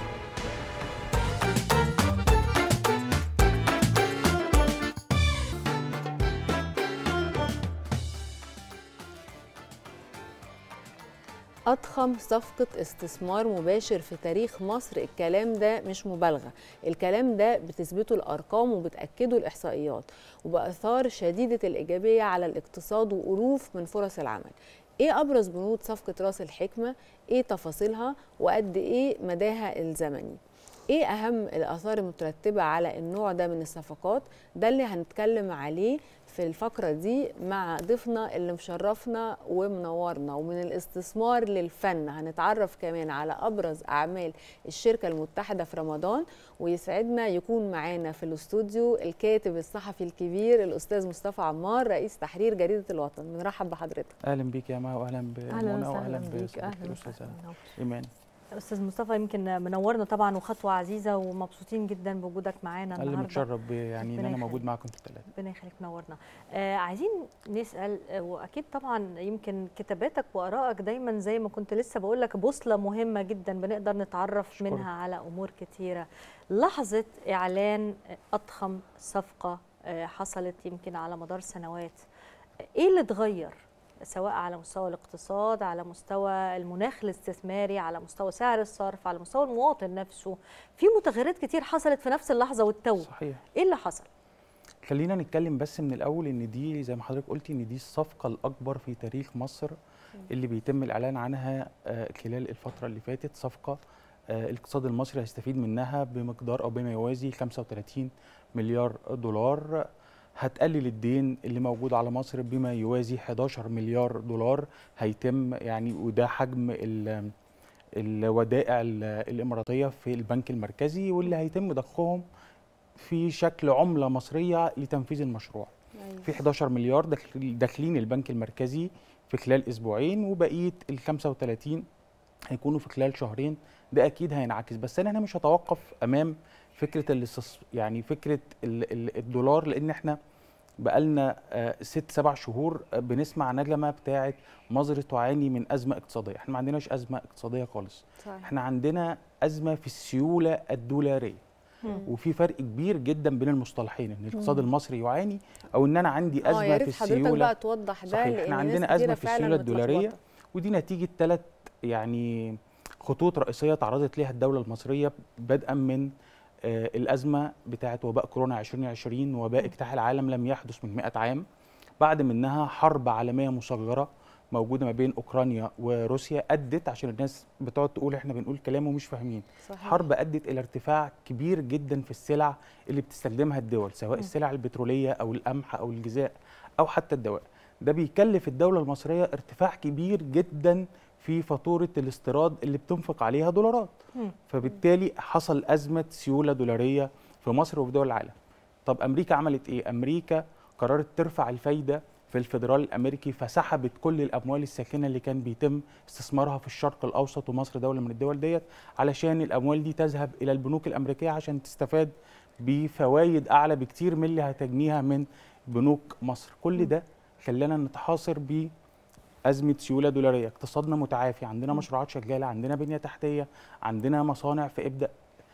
أضخم صفقة استثمار مباشر في تاريخ مصر الكلام ده مش مبالغة الكلام ده بتثبته الأرقام وبتأكده الإحصائيات وبأثار شديدة الإيجابية على الاقتصاد وألوف من فرص العمل ايه ابرز بنود صفقه راس الحكمه ايه تفاصيلها وقد ايه مداها الزمني ايه اهم الاثار المترتبه على النوع ده من الصفقات ده اللي هنتكلم عليه في الفقرة دي مع ضيفنا اللي مشرفنا ومنورنا ومن الاستثمار للفن هنتعرف كمان على أبرز أعمال الشركة المتحدة في رمضان ويسعدنا يكون معانا في الاستوديو الكاتب الصحفي الكبير الأستاذ مصطفى عمار رئيس تحرير جريدة الوطن بنرحب بحضرتك اهلا بيك يا مها واهلا أهلاً بمنى واهلا وسهلاً بيك، بصديقتي أهلاً الاستاذه وسهلاً. ايمان استاذ مصطفى يمكن منورنا طبعا وخطوه عزيزه ومبسوطين جدا بوجودك معانا اللي النهارده متشرف ب- يعني ان ربنا انا موجود يخليك. معاكم في الثلاثه ربنا يخليك نورنا آه عايزين نسال آه واكيد طبعا يمكن كتاباتك وارائك دايما زي ما كنت لسه بقول لك بوصله مهمه جدا بنقدر نتعرف أشكرك. منها على امور كتيره لحظه اعلان اضخم صفقه آه حصلت يمكن على مدار سنوات ايه اللي اتغير سواء على مستوى الاقتصاد على مستوى المناخ الاستثماري على مستوى سعر الصرف على مستوى المواطن نفسه في متغيرات كتير حصلت في نفس اللحظه والتو صحيح ايه اللي حصل خلينا نتكلم بس من الاول ان دي زي ما حضرتك قلتي ان دي الصفقه الاكبر في تاريخ مصر اللي بيتم الاعلان عنها آه، خلال الفتره اللي فاتت صفقه آه، الاقتصاد المصري هيستفيد منها بمقدار او بما يوازي 35 مليار دولار هتقلل الدين اللي موجود على مصر بما يوازي 11 مليار دولار هيتم يعني وده حجم ال- الودائع ال- الاماراتيه في البنك المركزي واللي هيتم ضخهم في شكل عمله مصريه لتنفيذ المشروع في 11 مليار داخل- داخلين البنك المركزي في خلال اسبوعين وبقيه ال 35 هيكونوا في خلال شهرين ده اكيد هينعكس بس انا هنا مش هتوقف امام فكره الاستث... يعني فكره ال- ال- الدولار لان احنا بقالنا آه، ست سبع شهور آه، بنسمع نغمه بتاعه مصر تعاني من ازمه اقتصاديه احنا ما عندناش ازمه اقتصاديه خالص صحيح. احنا عندنا ازمه في السيوله الدولاريه مم. وفي فرق كبير جدا بين المصطلحين ان الاقتصاد مم. المصري يعاني او ان انا عندي اه ازمه يا في ريت حضرتك السيوله بقى توضح ده صحيح لان احنا ناس عندنا كتيرة ازمه في فعلاً السيوله الدولاريه متلخبطة. ودي نتيجه ثلاث يعني خطوط رئيسيه تعرضت ليها الدوله المصريه بدءا من آه، الازمه بتاعه وباء كورونا 2020 وباء اجتاح العالم لم يحدث من 100 عام بعد منها حرب عالميه مصغره موجوده ما بين اوكرانيا وروسيا ادت عشان الناس بتقعد تقول احنا بنقول كلام ومش فاهمين صحيح. حرب ادت الى ارتفاع كبير جدا في السلع اللي بتستخدمها الدول سواء مم. السلع البتروليه او القمح او الغذاء او حتى الدواء ده بيكلف الدوله المصريه ارتفاع كبير جدا في فاتوره الاستيراد اللي بتنفق عليها دولارات مم. فبالتالي حصل ازمه سيوله دولاريه في مصر وفي دول العالم طب امريكا عملت ايه امريكا قررت ترفع الفايده في الفيدرال الامريكي فسحبت كل الاموال الساخنه اللي كان بيتم استثمارها في الشرق الاوسط ومصر دوله من الدول ديت علشان الاموال دي تذهب الى البنوك الامريكيه عشان تستفاد بفوائد اعلى بكتير من اللي هتجنيها من بنوك مصر كل ده خلانا نتحاصر ب ازمه سيوله دولاريه اقتصادنا متعافي عندنا مشروعات شغاله عندنا بنيه تحتيه عندنا مصانع في ابدا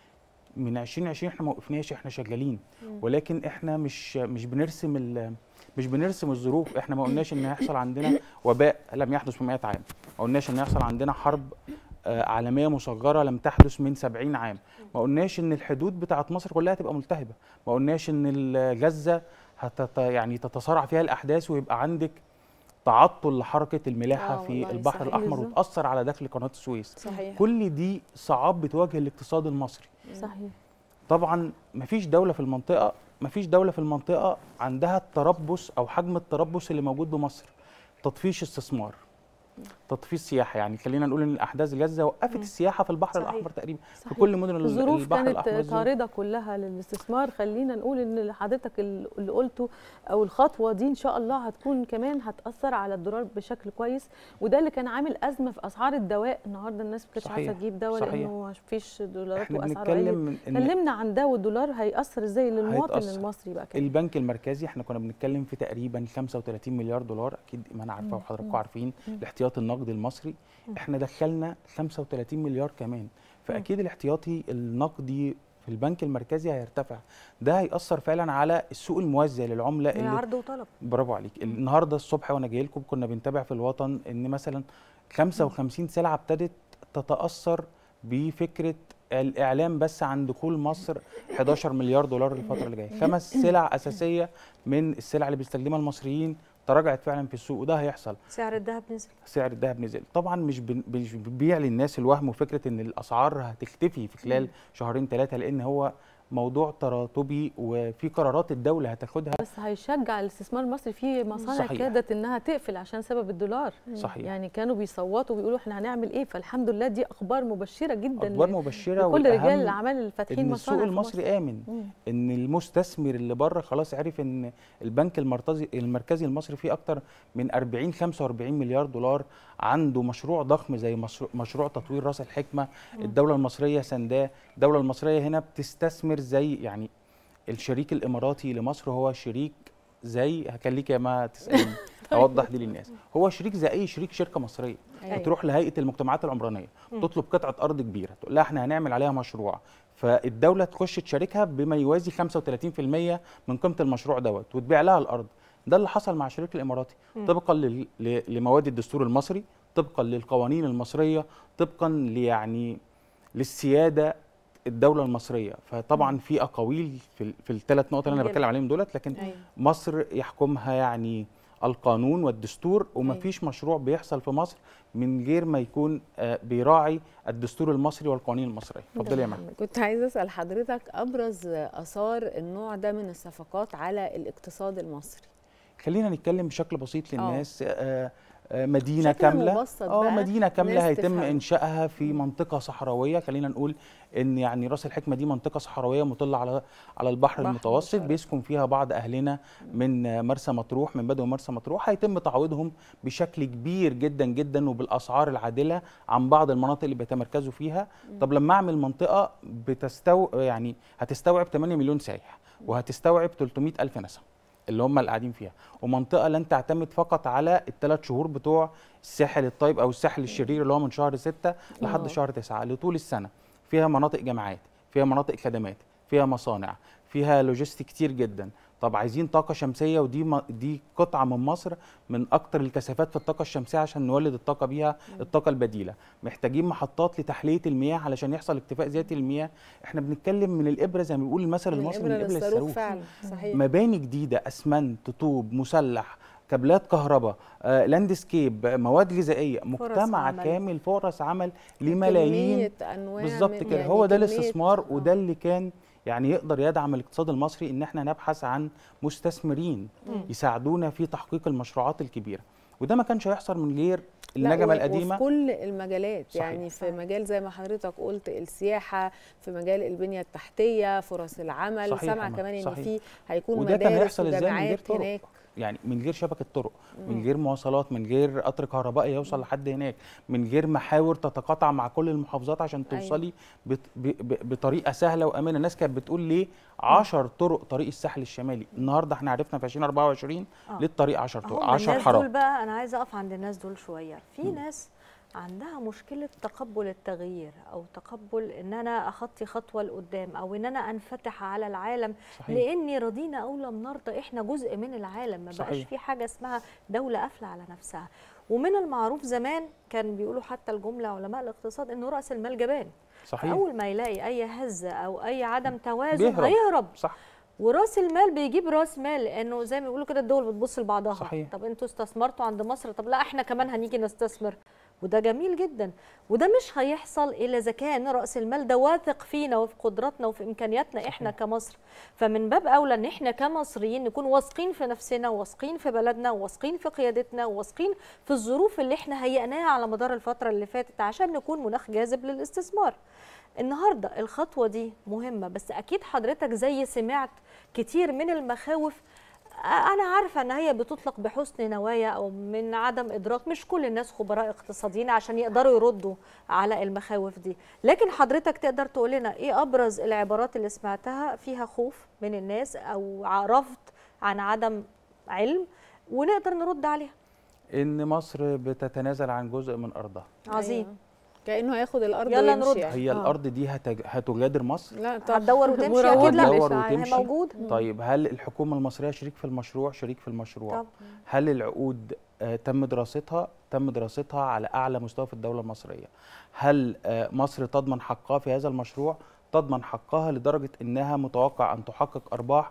من 2020 احنا ما وقفناش احنا شغالين مم. ولكن احنا مش مش بنرسم ال- مش بنرسم الظروف احنا ما قلناش ان هيحصل عندنا وباء لم يحدث من 100 عام ما قلناش ان هيحصل عندنا حرب آه، عالميه مصغره لم تحدث من 70 عام ما قلناش ان الحدود بتاعت مصر كلها تبقى ملتهبه ما قلناش ان ال- غزه هتت يعني تتصارع فيها الاحداث ويبقى عندك تعطل لحركه الملاحه آه في والله البحر صحيح. الاحمر بالظبط. وتاثر على دخل قناه السويس صحيح. كل دي صعاب بتواجه الاقتصاد المصري صحيح طبعا مفيش دوله في المنطقه مفيش دوله في المنطقه عندها التربص او حجم التربص اللي موجود بمصر تطفيش استثمار تطفيز سياحه يعني خلينا نقول ان الاحداث غزه وقفت السياحه في البحر صحيح. الاحمر تقريبا في صحيح. كل مدن ال- الظروف البحر كانت الاحمر دي. طارده كلها للاستثمار خلينا نقول ان اللي حضرتك اللي قلته او الخطوه دي ان شاء الله هتكون كمان هتاثر على الدولار بشكل كويس وده اللي كان عامل ازمه في اسعار الدواء النهارده الناس ما كانتش صحيح. عارفه تجيب دواء صحيح. لانه ما فيش دولارات احنا واسعاره بنتكلم قلت من إن- كلمنا عن ده والدولار هيأثر ازاي للمواطن هيتأثر. المصري بقى كمان البنك المركزي احنا كنا بنتكلم في تقريبا 35 مليار دولار اكيد ما انا عارفه مم. وحضراتكم مم. عارفين مم. الاحتياطي النقدي المصري مم. احنا دخلنا 35 مليار كمان فاكيد الاحتياطي النقدي في البنك المركزي هيرتفع ده هيأثر فعلا على السوق الموزع للعمله هي اللي عرض وطلب برافو عليك النهارده الصبح وانا جاي لكم كنا بنتابع في الوطن ان مثلا 55 سلعه ابتدت تتاثر بفكره الاعلام بس عن دخول مصر 11 مليار دولار الفتره اللي جايه خمس سلع اساسيه من السلع اللي بيستخدمها المصريين تراجعت فعلا في السوق وده هيحصل سعر الذهب نزل سعر الذهب نزل طبعا مش بن- مش بيبيع للناس الوهم وفكره ان الاسعار هتختفي في خلال شهرين ثلاثه لان هو موضوع تراتبي وفي قرارات الدوله هتاخدها بس هيشجع الاستثمار المصري في مصانع صحيح. كادت انها تقفل عشان سبب الدولار صحيح. يعني كانوا بيصوتوا بيقولوا احنا هنعمل ايه فالحمد لله دي اخبار مبشره جدا اخبار ل- مبشره لكل رجال والأهم الاعمال الفاتحين ان مصانع السوق في المصري مصر. امن مم. ان المستثمر اللي بره خلاص عرف ان البنك المركزي المركزي المصري فيه اكتر من 40 45 مليار دولار عنده مشروع ضخم زي مشروع, مشروع تطوير راس الحكمه مم. الدوله المصريه سنداه الدوله المصريه هنا بتستثمر زي يعني الشريك الاماراتي لمصر هو شريك زي هخليك يا ما تسالني اوضح دي للناس هو شريك زي اي شريك شركه مصريه أيوة. بتروح لهيئه المجتمعات العمرانيه مم. تطلب قطعه ارض كبيره تقول لها احنا هنعمل عليها مشروع فالدوله تخش تشاركها بما يوازي 35% من قيمه المشروع دوت وتبيع لها الارض ده اللي حصل مع الشريك الاماراتي مم. طبقا لل- ل- لمواد الدستور المصري طبقا للقوانين المصريه طبقا يعني للسياده الدوله المصريه فطبعا في اقاويل في, ال- في الثلاث نقط اللي انا أيوة. بتكلم عليهم دولت لكن أيوة. مصر يحكمها يعني القانون والدستور ومفيش مشروع بيحصل في مصر من غير ما يكون آه، بيراعي الدستور المصري والقوانين المصريه اتفضلي يا مريم كنت عايزه اسال حضرتك ابرز اثار النوع ده من الصفقات على الاقتصاد المصري خلينا نتكلم بشكل بسيط آه. للناس آه، آه، مدينه بشكل كامله مبسط اه بقى مدينه كامله ناس هيتم تفهم. انشائها في منطقه صحراويه خلينا نقول ان يعني راس الحكمه دي منطقه صحراويه مطله على على البحر بحر المتوسط مشرق. بيسكن فيها بعض اهلنا من آه، مرسى مطروح من بدو مرسى مطروح هيتم تعويضهم بشكل كبير جدا جدا وبالاسعار العادله عن بعض المناطق اللي بيتمركزوا فيها طب لما اعمل منطقه بتستو يعني هتستوعب 8 مليون سايح وهتستوعب 300 الف نسمه اللي هم اللي قاعدين فيها ومنطقه لن تعتمد فقط على الثلاث شهور بتوع الساحل الطيب او الساحل الشرير اللي هو من شهر 6 لحد آه. شهر 9 لطول السنه فيها مناطق جامعات فيها مناطق خدمات فيها مصانع فيها لوجيستيك كتير جدا طب عايزين طاقه شمسيه ودي م- دي قطعه من مصر من اكتر الكثافات في الطاقه الشمسيه عشان نولد الطاقه بيها الطاقه البديله محتاجين محطات لتحليه المياه علشان يحصل اكتفاء ذاتي للمياه احنا بنتكلم من الابره زي ما بيقول المثل من المصري من الإبرة الابره للصاروخ للصاروخ فعلا صحيح مباني جديده اسمنت طوب مسلح كابلات كهرباء آه، لاندسكيب آه، مواد غذائيه مجتمع عمل. كامل فرص عمل لملايين كمية أنواع بالظبط من- كده يعني هو ده كمية- الاستثمار وده اللي كان يعني يقدر يدعم الاقتصاد المصري ان احنا نبحث عن مستثمرين مم. يساعدونا في تحقيق المشروعات الكبيره وده ما كانش هيحصل من غير لا، النجمه و- القديمه وفي كل المجالات صحيح. يعني في مجال زي ما حضرتك قلت السياحه في مجال البنيه التحتيه فرص العمل صحيح سامعه يا كمان ان صحيح. في هيكون وده كان مدارس هيحصل ازاي من غير وجامعات طرق هناك يعني من غير شبكه طرق مم. من غير مواصلات من غير قطر كهربائي يوصل لحد هناك من غير محاور تتقاطع مع كل المحافظات عشان أيوة. توصلي بت- ب- ب- بطريقه سهله وامنه الناس كانت بتقول ليه 10 طرق طريق الساحل الشمالي النهارده احنا عرفنا في 2024 آه. ليه الطريق 10 هم طرق 10 الناس دول حارات بقى انا عايزه اقف عند الناس دول شويه في ناس عندها مشكله تقبل التغيير او تقبل ان انا اخطي خطوه لقدام او ان انا انفتح على العالم صحيح. لاني رضينا او لم نرضى احنا جزء من العالم ما بقاش صحيح. في حاجه اسمها دوله قافله على نفسها ومن المعروف زمان كان بيقولوا حتى الجمله علماء الاقتصاد انه راس المال جبان صحيح اول ما يلاقي اي هزه او اي عدم توازن بيهرب. هيهرب صح وراس المال بيجيب راس مال لانه زي ما بيقولوا كده الدول بتبص لبعضها صحيح. طب انتوا استثمرتوا عند مصر طب لا احنا كمان هنيجي نستثمر وده جميل جدا وده مش هيحصل الا اذا كان راس المال ده واثق فينا وفي قدراتنا وفي امكانياتنا احنا كمصر فمن باب اولى ان احنا كمصريين نكون واثقين في نفسنا واثقين في بلدنا واثقين في قيادتنا واثقين في الظروف اللي احنا هيئناها على مدار الفتره اللي فاتت عشان نكون مناخ جاذب للاستثمار النهارده الخطوه دي مهمه بس اكيد حضرتك زي سمعت كتير من المخاوف انا عارفه ان هي بتطلق بحسن نوايا او من عدم ادراك مش كل الناس خبراء اقتصاديين عشان يقدروا يردوا على المخاوف دي لكن حضرتك تقدر تقول لنا ايه ابرز العبارات اللي سمعتها فيها خوف من الناس او رفض عن عدم علم ونقدر نرد عليها ان مصر بتتنازل عن جزء من ارضها عظيم كانه هياخد الارض يلا ويمشي نرد. يعني. هي آه. الارض دي هتج... هتجادر مصر لا طب هتدور وتمشي مروج اكيد لا هتدور مش وتمشي موجود طيب هل الحكومه المصريه شريك في المشروع شريك في المشروع طبعا. هل العقود آه، تم دراستها تم دراستها على اعلى مستوى في الدوله المصريه هل آه، مصر تضمن حقها في هذا المشروع تضمن حقها لدرجه انها متوقع ان تحقق ارباح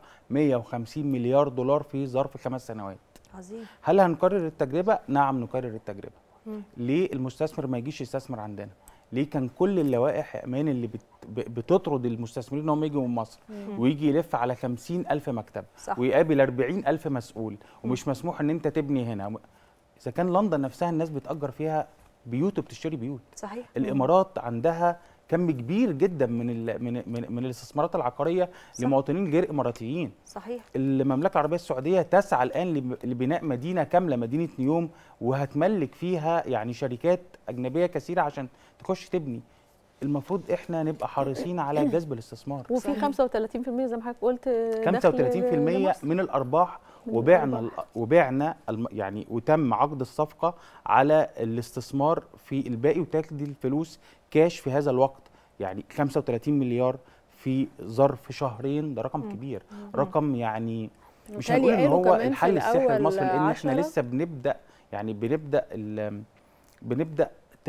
150 مليار دولار في ظرف خمس سنوات عظيم هل هنكرر التجربه نعم نكرر التجربه مم. ليه المستثمر ما يجيش يستثمر عندنا ليه كان كل اللوائح امان اللي بت... ب- بتطرد المستثمرين ان هم يجوا من مصر مم. ويجي يلف على 50 ألف مكتب صح. ويقابل 40 ألف مسؤول ومش مسموح ان انت تبني هنا اذا كان لندن نفسها الناس بتأجر فيها بيوت وبتشتري بيوت صحيح الامارات عندها كم كبير جدا من ال... من من, من الاستثمارات العقاريه صح. لمواطنين غير اماراتيين صحيح المملكه العربيه السعوديه تسعى الان لب- لبناء مدينه كامله مدينه نيوم وهتملك فيها يعني شركات اجنبيه كثيره عشان تخش تبني المفروض احنا نبقى حريصين على جذب الاستثمار وفي 35% زي ما حضرتك قلت دخل 35% لمصر. من الارباح من وبعنا الأرباح. ال- وبعنا الم- يعني وتم عقد الصفقه على الاستثمار في الباقي وتاخد الفلوس كاش في هذا الوقت يعني 35 مليار في ظرف شهرين ده رقم مم. كبير مم. رقم يعني مش وبالتالي هنقول ان قالوا هو كمان في الحل السحري الأول المصري لان احنا عشرة. لسه بنبدا يعني بنبدا ال- بنبدا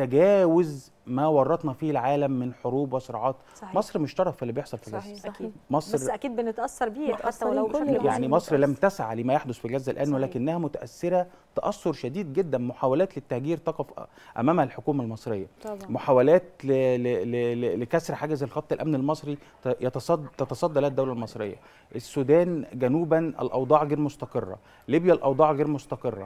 تجاوز ما ورطنا فيه العالم من حروب وصراعات صحيح. مصر مش طرف في اللي بيحصل في صحيح غزه اكيد مصر بس اكيد بنتاثر بيه حتى متأثرين ولو كلنا. بشكل يعني بسيط. مصر لم تسعى لما يحدث في غزه الان صحيح. ولكنها متاثره تاثر شديد جدا محاولات للتهجير تقف امامها الحكومه المصريه طبعا محاولات ل... ل... ل... ل... لكسر حاجز الخط الامن المصري ت- يتصد... تتصدى لها الدوله المصريه السودان جنوبا الاوضاع غير مستقره ليبيا الاوضاع غير مستقره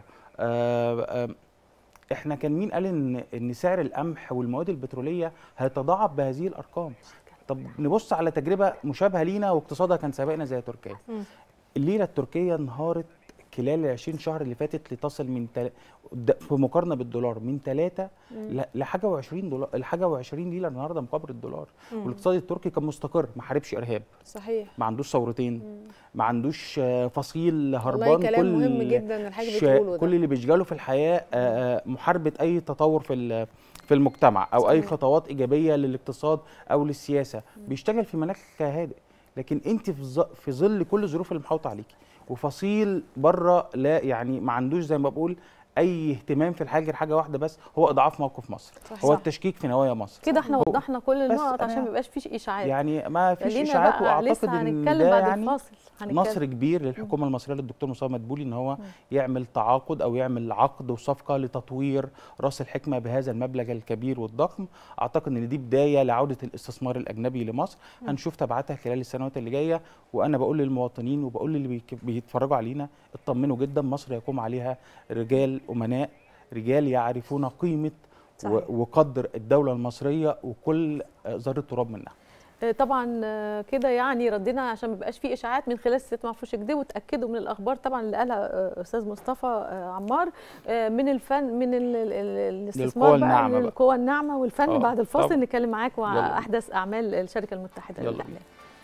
آه آه احنا كان مين قال ان ان سعر القمح والمواد البتروليه هيتضاعف بهذه الارقام طب نبص على تجربه مشابهه لينا واقتصادها كان سابقنا زي تركيا مم. الليره التركيه انهارت خلال ال 20 شهر اللي فاتت لتصل من تل... د- في مقارنه بالدولار من 3 مم. لحاجه و20 دولار لحاجه و20 ليره النهارده مقابل الدولار مم. والاقتصاد التركي كان مستقر ما حاربش ارهاب صحيح ما عندوش ثورتين ما عندوش آه، فصيل هربان والله كلام كل مهم جدا الحاجه شا- بتقوله ده كل اللي بيشغله في الحياه آه، آه، محاربه اي تطور في ال- في المجتمع او اي صحيح. خطوات ايجابيه للاقتصاد او للسياسه بيشتغل في مناخ هادئ لكن انت في ظ- في ظل كل الظروف اللي محاوطه عليكي وفصيل بره لا يعني ما عندوش زي ما بقول اي اهتمام في الحاجه غير حاجه واحده بس هو اضعاف موقف مصر صح. هو صح. التشكيك في نوايا مصر كده احنا هو- وضحنا كل بس النقط أنا- عشان ما يبقاش فيش اشاعات يعني ما فيش خلينا اشاعات بقى واعتقد لسه ان هنتكلم ده بعد يعني الفاصل هنتكلم. نصر كبير للحكومه المصريه للدكتور مصطفى مدبولي ان هو يعمل تعاقد او يعمل عقد وصفقه لتطوير راس الحكمه بهذا المبلغ الكبير والضخم اعتقد ان دي بدايه لعوده الاستثمار الاجنبي لمصر مم. هنشوف تبعاتها خلال السنوات اللي جايه وانا بقول للمواطنين وبقول للي بيك- بيتفرجوا علينا اطمنوا جدا مصر يقوم عليها رجال امناء رجال يعرفون قيمه و- صحيح. وقدر الدوله المصريه وكل آه، ذره تراب منها آه، طبعا آه، كده يعني ردينا عشان ما يبقاش في اشاعات من خلال ست معفوش كده وتاكدوا من الاخبار طبعا اللي قالها آه، استاذ مصطفى آه، عمار آه، من الفن من ال- ال- ال- الاستثمار للقوى بقى الناعمة بقى. للقوى الناعمه والفن آه، بعد الفاصل طبعا. نتكلم معاكم يلا على بينا. احدث اعمال الشركه المتحده يلا للاعلام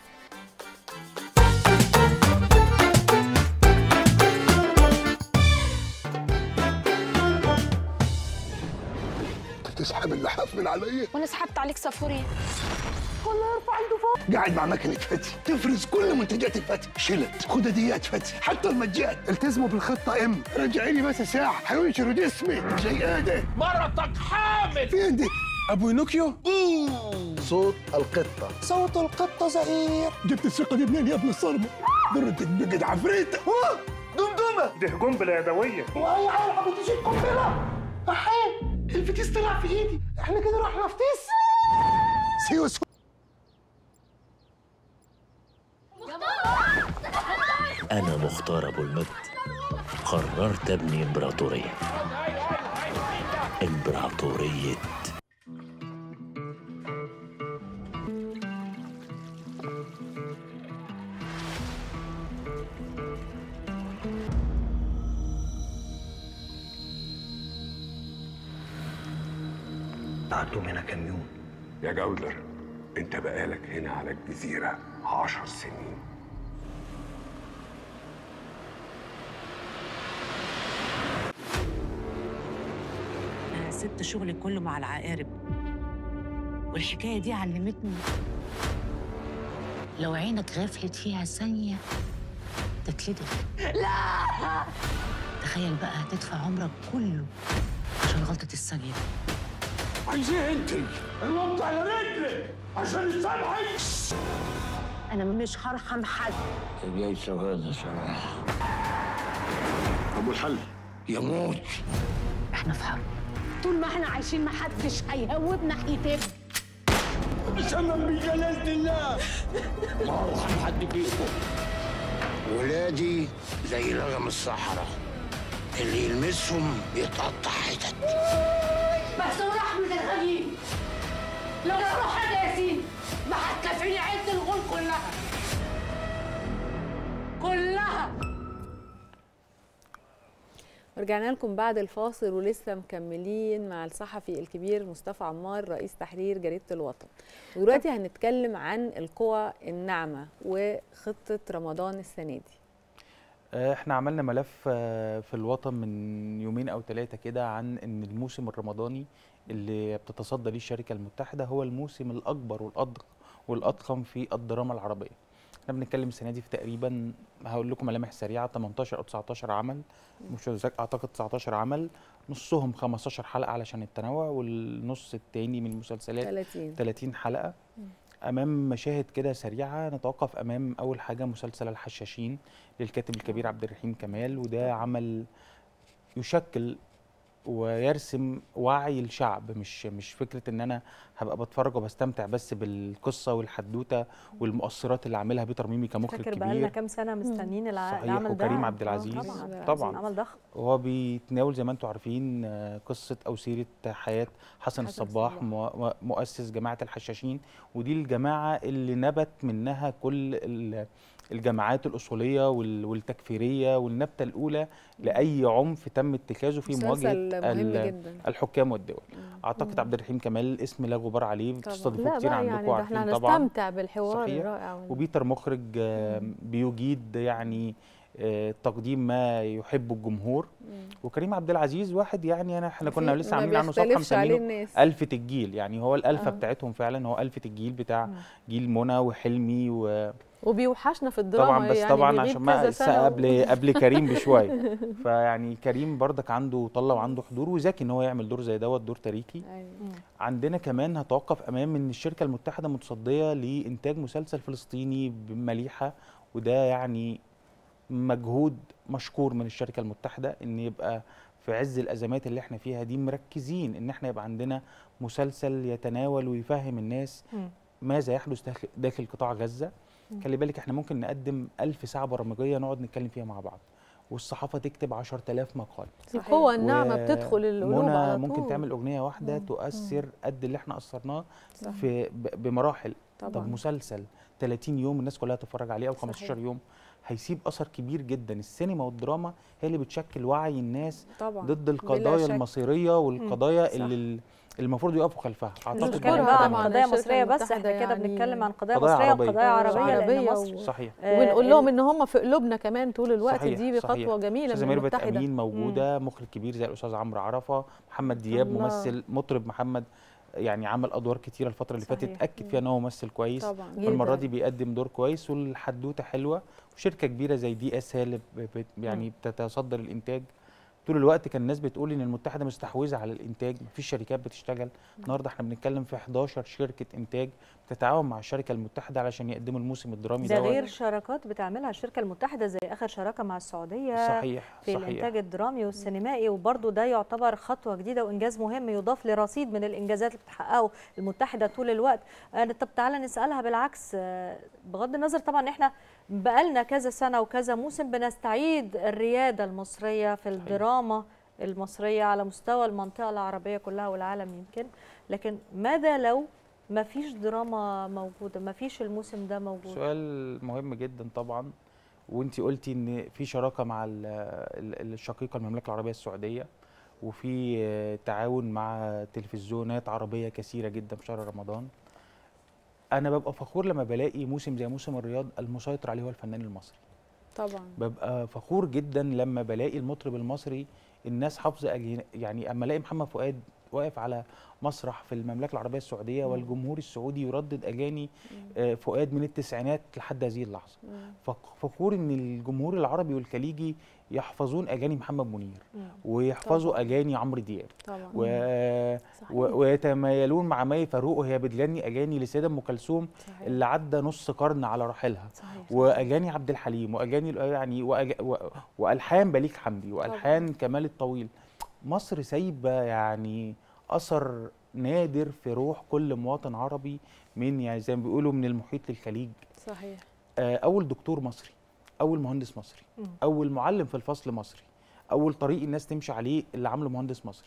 تسحب اللحاف من عليا وانا سحبت عليك سافوري والله ارفع ايده فوق قاعد مع مكنه فتح تفرز كل منتجات الفتح شلت خدديات فتح حتى المجات التزموا بالخطه ام رجعي لي بس ساعه حينشروا جسمي زي ايه ده مرتك حامل فين دي ابو ينوكيو صوت القطه صوت القطه زهير جبت الثقه دي منين يا ابن الصرمه ضرتك بقت عفريته دمدمه ده قنبله يدويه وهي عيل عم تجيب قنبله احي الفتيس طلع في ايدي احنا كده رحنا فتيس سيوة سو أنا مختار أبو المجد قررت أبني إمبراطورية إمبراطورية قعدتم هنا كام يوم يا جودر انت بقالك هنا على الجزيرة عشر سنين أنا سبت شغلي كله مع العقارب والحكاية دي علمتني لو عينك غفلت فيها ثانية تتلدغ لا تخيل بقى هتدفع عمرك كله عشان غلطة الثانية دي عايزاه انت الوقت على رجلك عشان تسامحي أنا مش هرحم حد جاي سواد صراحة ابو الحل يموت احنا في حرب طول ما احنا عايشين محدش هيهوب ناحيتك سمم بجلالة الله ما ارحم حد فيكم ولادي زي لغم الصحراء اللي يلمسهم يتقطع حتت بس ورحمة الغنيم لو روح حاجة ياسين ما هتكفيني عيلة الغول كلها كلها ورجعنا لكم بعد الفاصل ولسه مكملين مع الصحفي الكبير مصطفى عمار رئيس تحرير جريدة الوطن ودلوقتي هنتكلم عن القوى الناعمة وخطة رمضان السنة دي آه، احنا عملنا ملف آه، في الوطن من يومين او ثلاثه كده عن ان الموسم الرمضاني اللي بتتصدى ليه الشركه المتحده هو الموسم الاكبر والأضخم والاضخم في الدراما العربيه احنا بنتكلم السنه دي في تقريبا هقول لكم ملامح سريعه 18 او 19 عمل مش متذكر اعتقد 19 عمل نصهم 15 حلقه علشان التنوع والنص التاني من المسلسلات 30. 30 حلقه امام مشاهد كده سريعه نتوقف امام اول حاجه مسلسل الحشاشين للكاتب الكبير عبد الرحيم كمال وده عمل يشكل ويرسم وعي الشعب مش مش فكره ان انا هبقى بتفرج وبستمتع بس بالقصه والحدوته والمؤثرات اللي عاملها بيتر ميمي كمخرج فاكر كبير بقالنا كام سنه مستنيين الع- صحيح العمل ده وكريم عبد آه، العزيز طبعا طبعا عمل ضخم وهو بيتناول زي ما انتم عارفين آه، قصه او سيره حياه حسن حسن الصباح الصباح. مؤ- مؤسس جماعه الحشاشين ودي الجماعه اللي نبت منها كل ال- الجماعات الاصوليه وال- والتكفيريه والنبته الاولى لاي عنف تم اتخاذه في مسلسل مواجهه مهم ال- جدا. الحكام والدول اعتقد عبد الرحيم كمال اسم لا غبار عليه بتستضيفوه لا كتير بقى عندكم يعني ده عارفين احنا طبعا هنستمتع بالحوار صحيح. الرائع وال- وبيتر مخرج آه، بيجيد يعني آه، تقديم ما يحبه الجمهور وكريم عبد العزيز واحد يعني انا احنا كنا في- لسه ما عاملين عنه صفحه بيختلفش عليه مسمينه الناس. ألفة الجيل يعني هو الألفة آه. بتاعتهم فعلا هو ألفة الجيل بتاع جيل منى وحلمي و وبيوحشنا في الدراما طبعا بس يعني طبعا بيغيب عشان ما كذا لسه سنة و- قبل قبل كريم بشويه فيعني كريم بردك عنده طله وعنده حضور وذكي ان هو يعمل دور زي دوت دور تاريخي عندنا كمان هتوقف امام ان الشركه المتحده متصديه لانتاج مسلسل فلسطيني بمليحه وده يعني مجهود مشكور من الشركه المتحده ان يبقى في عز الازمات اللي احنا فيها دي مركزين ان احنا يبقى عندنا مسلسل يتناول ويفهم الناس مم. ماذا يحدث داخل, داخل قطاع غزه مم. خلي بالك احنا ممكن نقدم ألف ساعه برامجيه نقعد نتكلم فيها مع بعض والصحافه تكتب 10000 مقال القوة الناعمة بتدخل القلوب منى على ممكن طول. تعمل اغنيه واحده مم. تؤثر قد اللي احنا اثرناه صح. في ب- بمراحل طبعاً. طب مسلسل 30 يوم الناس كلها تتفرج عليه او 15 صحيح. يوم هيسيب اثر كبير جدا السينما والدراما هي اللي بتشكل وعي الناس طبعا ضد بلا القضايا شك. المصيريه والقضايا صح. اللي ال- المفروض يقفوا خلفها مش اعتقد بنتكلم ده بقى عن طبعاً. قضايا الشركة مصريه بس المتحدة احنا كده يعني بنتكلم عن قضايا قضايا مصريه عربية. وقضايا عربيه عربية لان و- مصر صحيح آه، ونقول لهم ان هم في قلوبنا كمان طول الوقت صحيح دي صحيح. خطوه جميله استاذه من ميرفت المتحده امين موجوده مخرج كبير زي الاستاذ عمرو عرفه محمد دياب الله. ممثل مطرب محمد يعني عمل ادوار كتيره الفتره اللي فاتت صحيح. اكد فيها ان هو ممثل كويس طبعاً. فالمره جداً. دي بيقدم دور كويس والحدوته حلوه وشركه كبيره زي دي اس هي اللي ب- ب- يعني بتتصدر الانتاج طول الوقت كان الناس بتقول ان المتحده مستحوذه على الانتاج مفيش شركات بتشتغل النهارده احنا بنتكلم في 11 شركه انتاج تتعاون مع الشركه المتحده علشان يقدموا الموسم الدرامي ده دوت. غير شراكات بتعملها الشركه المتحده زي اخر شراكه مع السعوديه صحيح، في صحيح. الانتاج الدرامي والسينمائي وبرضه ده يعتبر خطوه جديده وانجاز مهم يضاف لرصيد من الانجازات اللي بتحققه المتحده طول الوقت آه، طب تعالى نسالها بالعكس آه، بغض النظر طبعا ان احنا بقالنا كذا سنه وكذا موسم بنستعيد الرياده المصريه في الدراما المصريه على مستوى المنطقه العربيه كلها والعالم يمكن لكن ماذا لو ما فيش دراما موجوده ما فيش الموسم ده موجود سؤال مهم جدا طبعا وانت قلتي ان في شراكه مع ال- ال- الشقيقه المملكه العربيه السعوديه وفي آه، تعاون مع تلفزيونات عربيه كثيره جدا في شهر رمضان انا ببقى فخور لما بلاقي موسم زي موسم الرياض المسيطر عليه هو الفنان المصري طبعا ببقى فخور جدا لما بلاقي المطرب المصري الناس حافظه أجهن- يعني اما الاقي محمد فؤاد واقف على مسرح في المملكه العربيه السعوديه مم. والجمهور السعودي يردد اغاني آه، فؤاد من التسعينات لحد هذه اللحظه فخ- فخور ان الجمهور العربي والخليجي يحفظون اغاني محمد منير مم. ويحفظوا طبعاً. اغاني عمرو دياب طبعاً. و... صحيح. و... ويتمايلون مع مي فاروق وهي بتغني اغاني لسيده ام كلثوم صحيح. اللي عدى نص قرن على رحيلها صحيح. واغاني عبد الحليم واغاني يعني وأج... و... والحان بليغ حمدي والحان كمال الطويل مصر سايبه يعني اثر نادر في روح كل مواطن عربي من يعني زي ما بيقولوا من المحيط للخليج صحيح آه، اول دكتور مصري اول مهندس مصري مم. اول معلم في الفصل مصري اول طريق الناس تمشي عليه اللي عامله مهندس مصري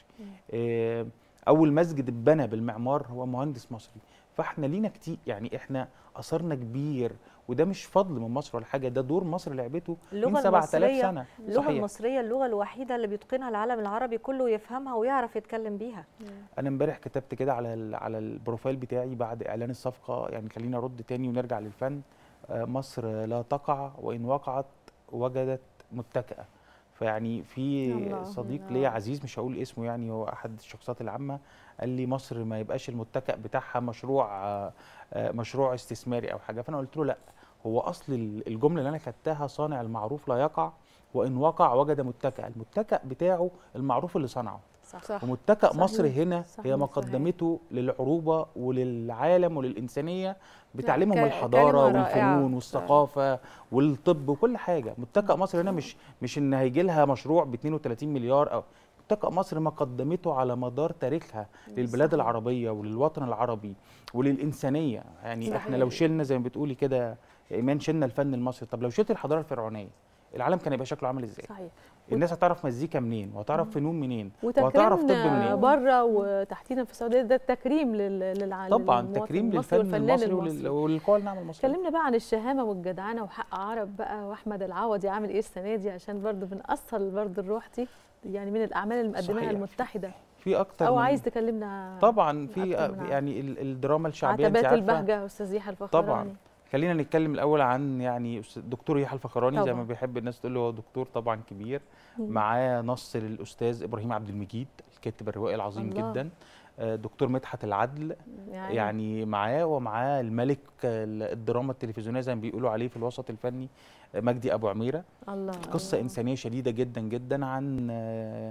آه، اول مسجد اتبنى بالمعمار هو مهندس مصري فاحنا لينا كتير يعني احنا اثرنا كبير وده مش فضل من مصر ولا حاجه ده دور مصر لعبته من اللغه 7000 المصريه سنه اللغه صحيح. المصريه اللغه الوحيده اللي بيتقنها العالم العربي كله يفهمها ويعرف يتكلم بيها انا امبارح كتبت كده على ال- على البروفايل بتاعي بعد اعلان الصفقه يعني خلينا ارد تاني ونرجع للفن آه، مصر لا تقع وان وقعت وجدت متكئه فيعني في الله، صديق الله. ليا عزيز مش هقول اسمه يعني هو احد الشخصيات العامه قال لي مصر ما يبقاش المتكئ بتاعها مشروع آه، آه، مشروع استثماري او حاجه فانا قلت له لا هو اصل ال- الجمله اللي انا خدتها صانع المعروف لا يقع وان وقع وجد متكئ المتكئ بتاعه المعروف اللي صنعه صح صح ومتكئ صحيح. مصر هنا صحيح. هي ما قدمته للعروبه وللعالم وللانسانيه بتعليمهم ك- الحضاره كلمة رائعة. والفنون والثقافه والطب وكل حاجه متكئ مصر هنا مش مش ان هيجي لها مشروع ب 32 مليار او متكئ مصر ما قدمته على مدار تاريخها للبلاد صحيح. العربيه وللوطن العربي وللانسانيه يعني صحيح. احنا لو شلنا زي ما بتقولي كده يا ايمان شلنا الفن المصري طب لو شلت الحضاره الفرعونيه العالم كان يبقى شكله عامل ازاي صحيح الناس هتعرف مزيكا منين وهتعرف فنون منين وهتعرف طب وتكريمنا منين بره وتحديدا في السعوديه ده تكريم لل- للعالم طبعا للمواطن تكريم المصري للفن والفنان المصري ولل- المصري. وللقوى الناعمه المصريه اتكلمنا بقى عن الشهامه والجدعنه وحق عرب بقى واحمد العوضي عامل ايه السنه دي عشان برضه بنأصل برضه الروح دي يعني من الاعمال اللي مقدماها صحيح. المتحده في اكتر او من عايز تكلمنا طبعا في أكتر من عن- يعني ال- الدراما الشعبيه انت عتبات عارفه البهجه استاذ يحيى الفخراني طبعا خلينا نتكلم الاول عن يعني أستاذ- دكتور يحيى الفخراني زي طبعاً. ما بيحب الناس تقول له هو دكتور طبعا كبير مم. معاه نص للاستاذ ابراهيم عبد المجيد الكاتب الروائي العظيم الله. جدا آه، دكتور مدحت العدل يعني- يعني معاه ومعاه الملك ال- الدراما التلفزيونيه زي ما بيقولوا عليه في الوسط الفني آه، مجدي ابو عميره الله قصة الله. إنسانية شديدة جدا جدا عن آه،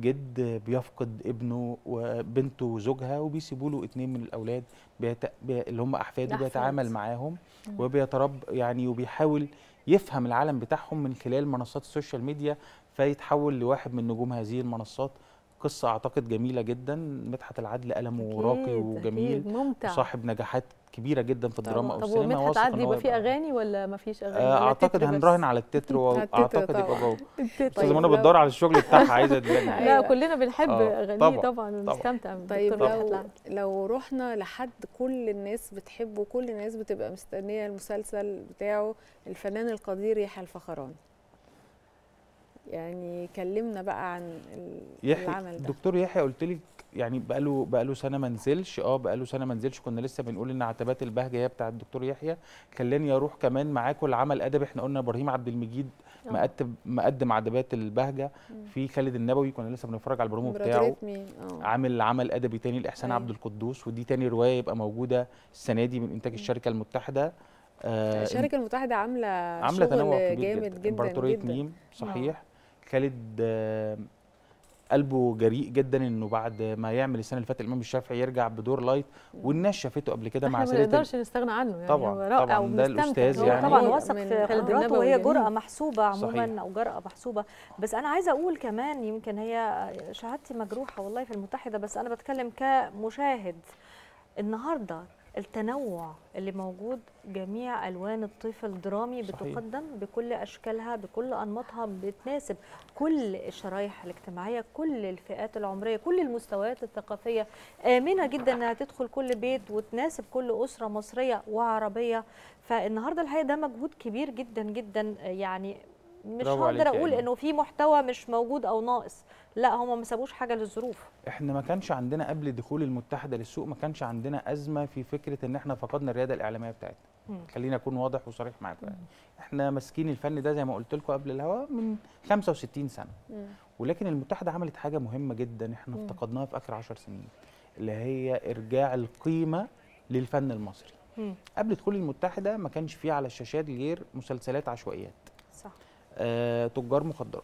جد بيفقد ابنه وبنته وزوجها وبيسيبوا له اتنين من الأولاد بيت... بي... اللي هم أحفاده الأحفاد. بيتعامل معاهم مم. وبيترب يعني وبيحاول يفهم العالم بتاعهم من خلال منصات السوشيال ميديا فيتحول لواحد من نجوم هذه المنصات قصة أعتقد جميلة جدا مدحت العدل قلمه راقي أكيد، وجميل أكيد، ممتع. وصاحب نجاحات كبيرة جدا في الدراما طب والسينما ومدحت واثق عدلي إن هو يبقى فيه اغاني ولا ما فيش اغاني آه، ولا اعتقد تتر بس؟ هنراهن على التتر على التتر واعتقد يبقى طبعاً. جوه التتر. استاذ منى طيب بتدور لو- على الشغل بتاعها عايزه تغني لا كلنا بنحب آه، اغانيه طبعاً، طبعا طبعاً. ونستمتع طيب بالدكتور لو مدحت العدل. لو رحنا لحد كل الناس بتحبه كل الناس بتبقى مستنيه المسلسل بتاعه الفنان القدير يحيى الفخراني يعني كلمنا بقى عن ال- يحيى العمل ده الدكتور يحيى قلت لك يعني بقاله بقاله سنه ما نزلش اه بقاله سنه ما نزلش كنا لسه بنقول ان عتبات البهجه هي بتاع الدكتور يحيى خلاني اروح كمان معاكم لعمل ادبي احنا قلنا ابراهيم عبد المجيد آه. مقدم مقدم عتبات البهجه مم. في خالد النبوي كنا لسه بنتفرج على البرومو بتاعه إمبراطورية مين؟ آه. عامل عمل ادبي تاني لاحسان أيوة. عبد القدوس ودي تاني روايه يبقى موجوده السنه دي من انتاج الشركه المتحده آه الشركه المتحده عامله عامله شغل تنوع كبير جامد جدا جدا امبراطوريه جدا ميم صحيح خالد آه قلبه جريء جدا انه بعد ما يعمل السنه اللي فاتت الامام الشافعي يرجع بدور لايت والناس شافته قبل كده مع احنا ما سيره ال- نقدرش نستغنى عنه يعني طبعاً، هو رائع طبعاً، ده وبنستمتع الأستاذ هو يعني. طبعا من وثق في خالد قدراته النبوي وهي جميل. جرأة محسوبة عموما صحيح. أو جرأة محسوبة بس أنا عايزة أقول كمان يمكن هي شهادتي مجروحة والله في المتحدة بس أنا بتكلم كمشاهد النهاردة التنوع اللي موجود جميع ألوان الطيف الدرامي صحيح. بتقدم بكل أشكالها بكل أنماطها بتناسب كل الشرايح الاجتماعية كل الفئات العمرية كل المستويات الثقافية آمنة جدا أنها تدخل كل بيت وتناسب كل أسرة مصرية وعربية فالنهارده الحقيقه ده مجهود كبير جدا جدا يعني مش برافو هقدر عليك يا اقول إيمان. انه في محتوى مش موجود او ناقص لا هم ما سابوش حاجه للظروف احنا ما كانش عندنا قبل دخول المتحده للسوق ما كانش عندنا ازمه في فكره ان احنا فقدنا الرياده الاعلاميه بتاعتنا مم. خلينا اكون واضح وصريح معاكم يعني احنا ماسكين الفن ده زي ما قلت لكم قبل الهوا من 65 سنه ولكن المتحده عملت حاجه مهمه جدا احنا مم. افتقدناها في اخر 10 سنين اللي هي ارجاع القيمه للفن المصري مم. قبل دخول المتحده ما كانش فيه على الشاشات غير مسلسلات عشوائيات صح آه، تجار مخدرات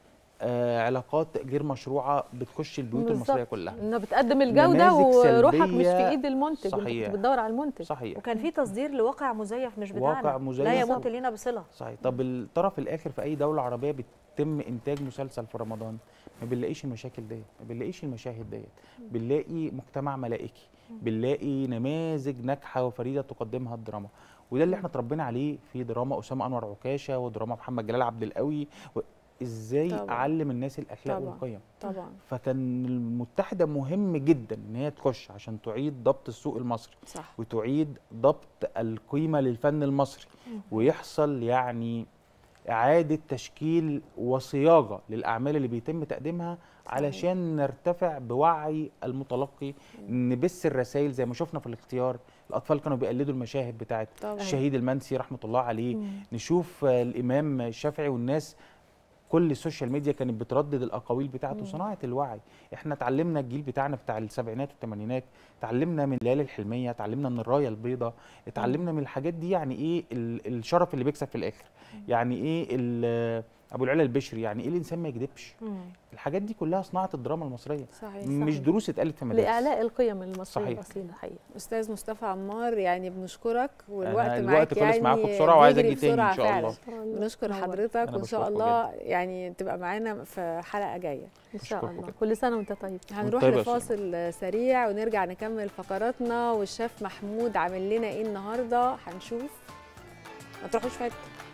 آه، علاقات غير مشروعه بتخش البيوت المصريه بالظبط. كلها انه بتقدم الجوده نماذج وروحك مش في سلبية ايد المنتج انت صحيح. كنت بتدور على المنتج صحيح وكان في تصدير لواقع مزيف مش بتاعنا واقع مزيف. لا يمت بالظبط. لينا بصله صحيح طب الطرف الاخر في اي دوله عربيه بيتم انتاج مسلسل في رمضان ما بنلاقيش المشاكل ديت ما بنلاقيش المشاهد ديت بنلاقي مجتمع ملائكي بنلاقي نماذج ناجحه وفريده تقدمها الدراما وده اللي احنا اتربينا عليه في دراما اسامه انور عكاشه ودراما محمد جلال عبد القوي و- ازاي طبعاً. اعلم الناس الاخلاق طبعاً. والقيم طبعا فكان المتحده مهم جدا ان هي تخش عشان تعيد ضبط السوق المصري صح وتعيد ضبط القيمه للفن المصري ويحصل يعني اعاده تشكيل وصياغه للاعمال اللي بيتم تقديمها علشان نرتفع بوعي المتلقي نبث الرسائل زي ما شفنا في الاختيار الاطفال كانوا بيقلدوا المشاهد بتاعت طبعاً. الشهيد المنسي رحمه الله عليه مم. نشوف آه، الامام الشافعي والناس كل السوشيال ميديا كانت بتردد الاقاويل بتاعته مم. صناعه الوعي احنا اتعلمنا الجيل بتاعنا بتاع السبعينات والثمانينات اتعلمنا من الليالي الحلميه اتعلمنا من الرايه البيضاء اتعلمنا من الحاجات دي يعني ايه ال- الشرف اللي بيكسب في الاخر يعني ايه ال- ابو العلا البشري يعني ايه الانسان ما يكذبش الحاجات دي كلها صناعه الدراما المصريه صحيح مش صحيح. دروس اتقالت في مدارس لاعلاء القيم المصريه صحيح. الاصيله حقيقه استاذ مصطفى عمار يعني بنشكرك والوقت أنا معاك الوقت خلص يعني معاكم بسرعة وعايز بيجري أجي تاني إن بسرعة شاء فعلا. الله. بنشكر نور. حضرتك أنا وان شاء بشكركم الله يعني تبقى معانا في حلقه جايه ان شاء أشكركم الله جداً. كل سنه وانت طيب هنروح طيب يا لفاصل سريع ونرجع نكمل فقراتنا والشيف محمود عامل لنا ايه النهارده هنشوف ما تروحوش في حته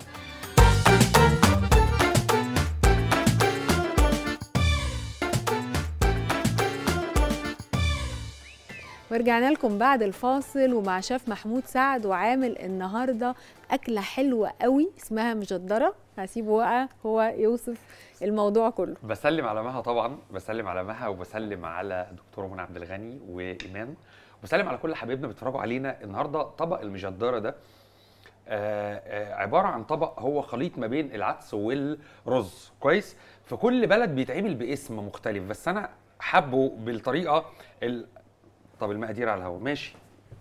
ورجعنا لكم بعد الفاصل ومع شيف محمود سعد وعامل النهارده اكله حلوه قوي اسمها مجدره هسيبه بقى هو يوصف الموضوع كله بسلم على مها طبعا بسلم على مها وبسلم على دكتوره منى عبد الغني وايمان وبسلم على كل حبايبنا بيتفرجوا علينا النهارده طبق المجدره ده آه، آه، عباره عن طبق هو خليط ما بين العدس والرز كويس في كل بلد بيتعمل باسم مختلف بس انا حابه بالطريقه ال... طب المقادير على الهواء ماشي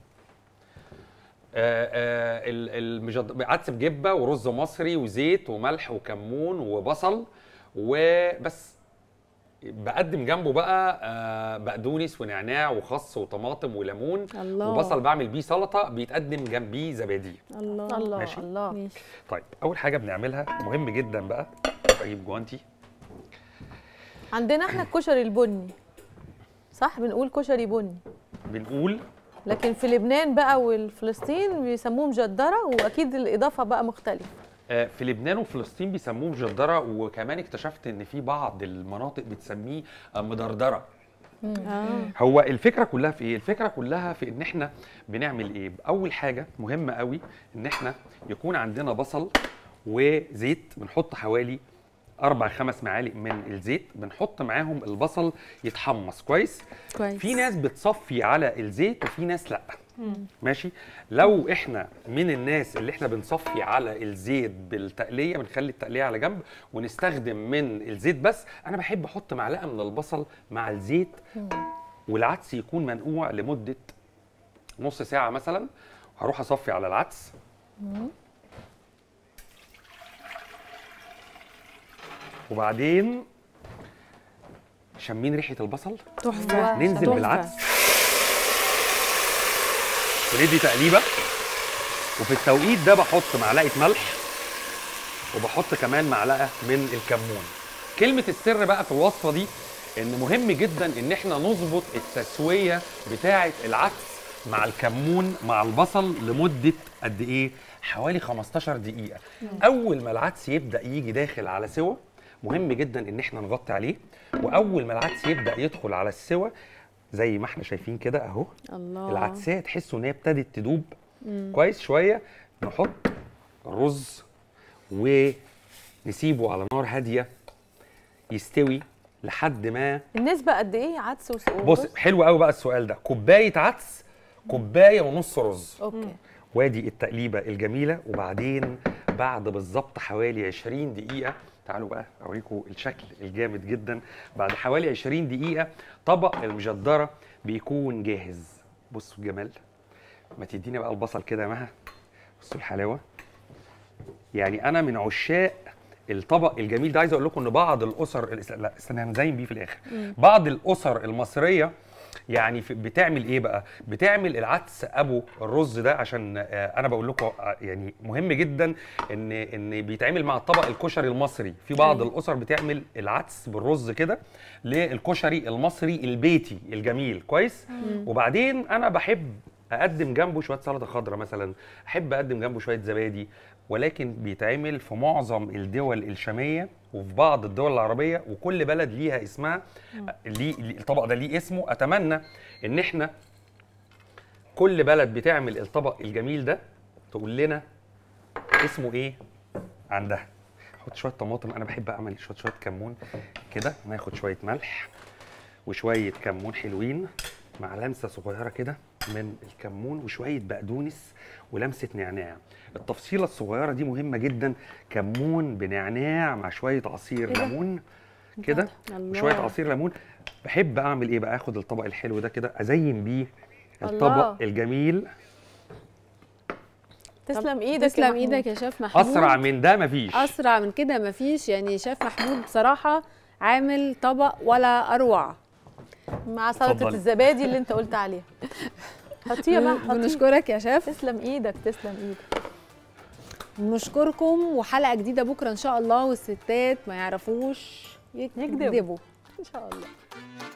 آه، آه، ال- المجد... عدس بجبه ورز مصري وزيت وملح وكمون وبصل وبس بقدم جنبه بقى آه، بقدونس ونعناع وخس وطماطم وليمون الله. وبصل بعمل بيه سلطه بيتقدم جنبيه زبادي الله الله ماشي. الله ماشي طيب اول حاجه بنعملها مهم جدا بقى اجيب جوانتي عندنا احنا الكشري البني صح بنقول كشري بني بنقول لكن في لبنان بقى والفلسطين بيسموه مجدره واكيد الاضافه بقى مختلفه آه، في لبنان وفلسطين بيسموه مجدره وكمان اكتشفت ان في بعض المناطق بتسميه آه، مدردره آه. هو الفكره كلها في ايه الفكره كلها في ان احنا بنعمل ايه اول حاجه مهمه قوي ان احنا يكون عندنا بصل وزيت بنحط حوالي اربع خمس معالق من الزيت بنحط معاهم البصل يتحمص كويس كويس في ناس بتصفي على الزيت وفي ناس لا ماشي لو احنا من الناس اللي احنا بنصفي على الزيت بالتقليه بنخلي التقليه على جنب ونستخدم من الزيت بس انا بحب احط معلقه من البصل مع الزيت والعدس يكون منقوع لمده نص ساعه مثلا هروح اصفي على العدس وبعدين شامين ريحه البصل تحفه ننزل تحفة. بالعدس وندي تقليبه وفي التوقيت ده بحط معلقه ملح وبحط كمان معلقه من الكمون كلمه السر بقى في الوصفه دي ان مهم جدا ان احنا نظبط التسويه بتاعه العدس مع الكمون مع البصل لمده قد ايه حوالي 15 دقيقه اول ما العدس يبدا يجي داخل على سوا مهم جدا ان احنا نغطي عليه واول ما العدس يبدا يدخل على السوا زي ما احنا شايفين كده اهو الله العدسيه تحسوا ان هي ابتدت تدوب مم. كويس شويه نحط الرز ونسيبه على نار هاديه يستوي لحد ما النسبه قد ايه عدس وس- بص ورز؟ حلو قوي بقى السؤال ده كوبايه عدس كوبايه ونص رز اوكي وادي التقليبه الجميله وبعدين بعد بالظبط حوالي 20 دقيقه تعالوا بقى اوريكم الشكل الجامد جدا بعد حوالي 20 دقيقه طبق المجدره بيكون جاهز بصوا الجمال ما تديني بقى البصل كده يا مها بصوا الحلاوه يعني انا من عشاق الطبق الجميل ده عايز اقول لكم ان بعض الاسر لا استنى هنزين بيه في الاخر مم. بعض الاسر المصريه يعني في- بتعمل ايه بقى بتعمل العدس ابو الرز ده عشان آه، انا بقول لكم آه، يعني مهم جدا ان ان بيتعمل مع الطبق الكشري المصري في بعض أيوة. الاسر بتعمل العدس بالرز كده للكشري المصري البيتي الجميل كويس مم. وبعدين انا بحب اقدم جنبه شويه سلطه خضراء مثلا احب اقدم جنبه شويه زبادي ولكن بيتعمل في معظم الدول الشاميه وفي بعض الدول العربيه وكل بلد ليها اسمها ليه ليه- الطبق ده ليه اسمه اتمنى ان احنا كل بلد بتعمل الطبق الجميل ده تقول لنا اسمه ايه عندها حط شويه طماطم انا بحب اعمل شويه شويه كمون كده ناخد شويه ملح وشويه كمون حلوين مع لمسه صغيره كده من الكمون وشويه بقدونس ولمسه نعناع التفصيله الصغيره دي مهمه جدا كمون بنعناع مع شويه عصير إيه ده؟ ليمون كده الله. وشويه عصير ليمون بحب اعمل ايه بقى اخد الطبق الحلو ده كده ازين بيه الطبق الله. الجميل تسلم ايدك يا تسلم محمود. ايدك يا شيف محمود اسرع من ده مفيش اسرع من كده مفيش يعني شيف محمود بصراحه عامل طبق ولا اروع مع سلطه اتفضلي. الزبادي اللي انت قلت عليها حطيه بقى حطيه بنشكرك يا شيف تسلم ايدك تسلم ايدك بنشكركم وحلقه جديده بكره ان شاء الله والستات ما يعرفوش يكذبوا. يكذبوا ان شاء الله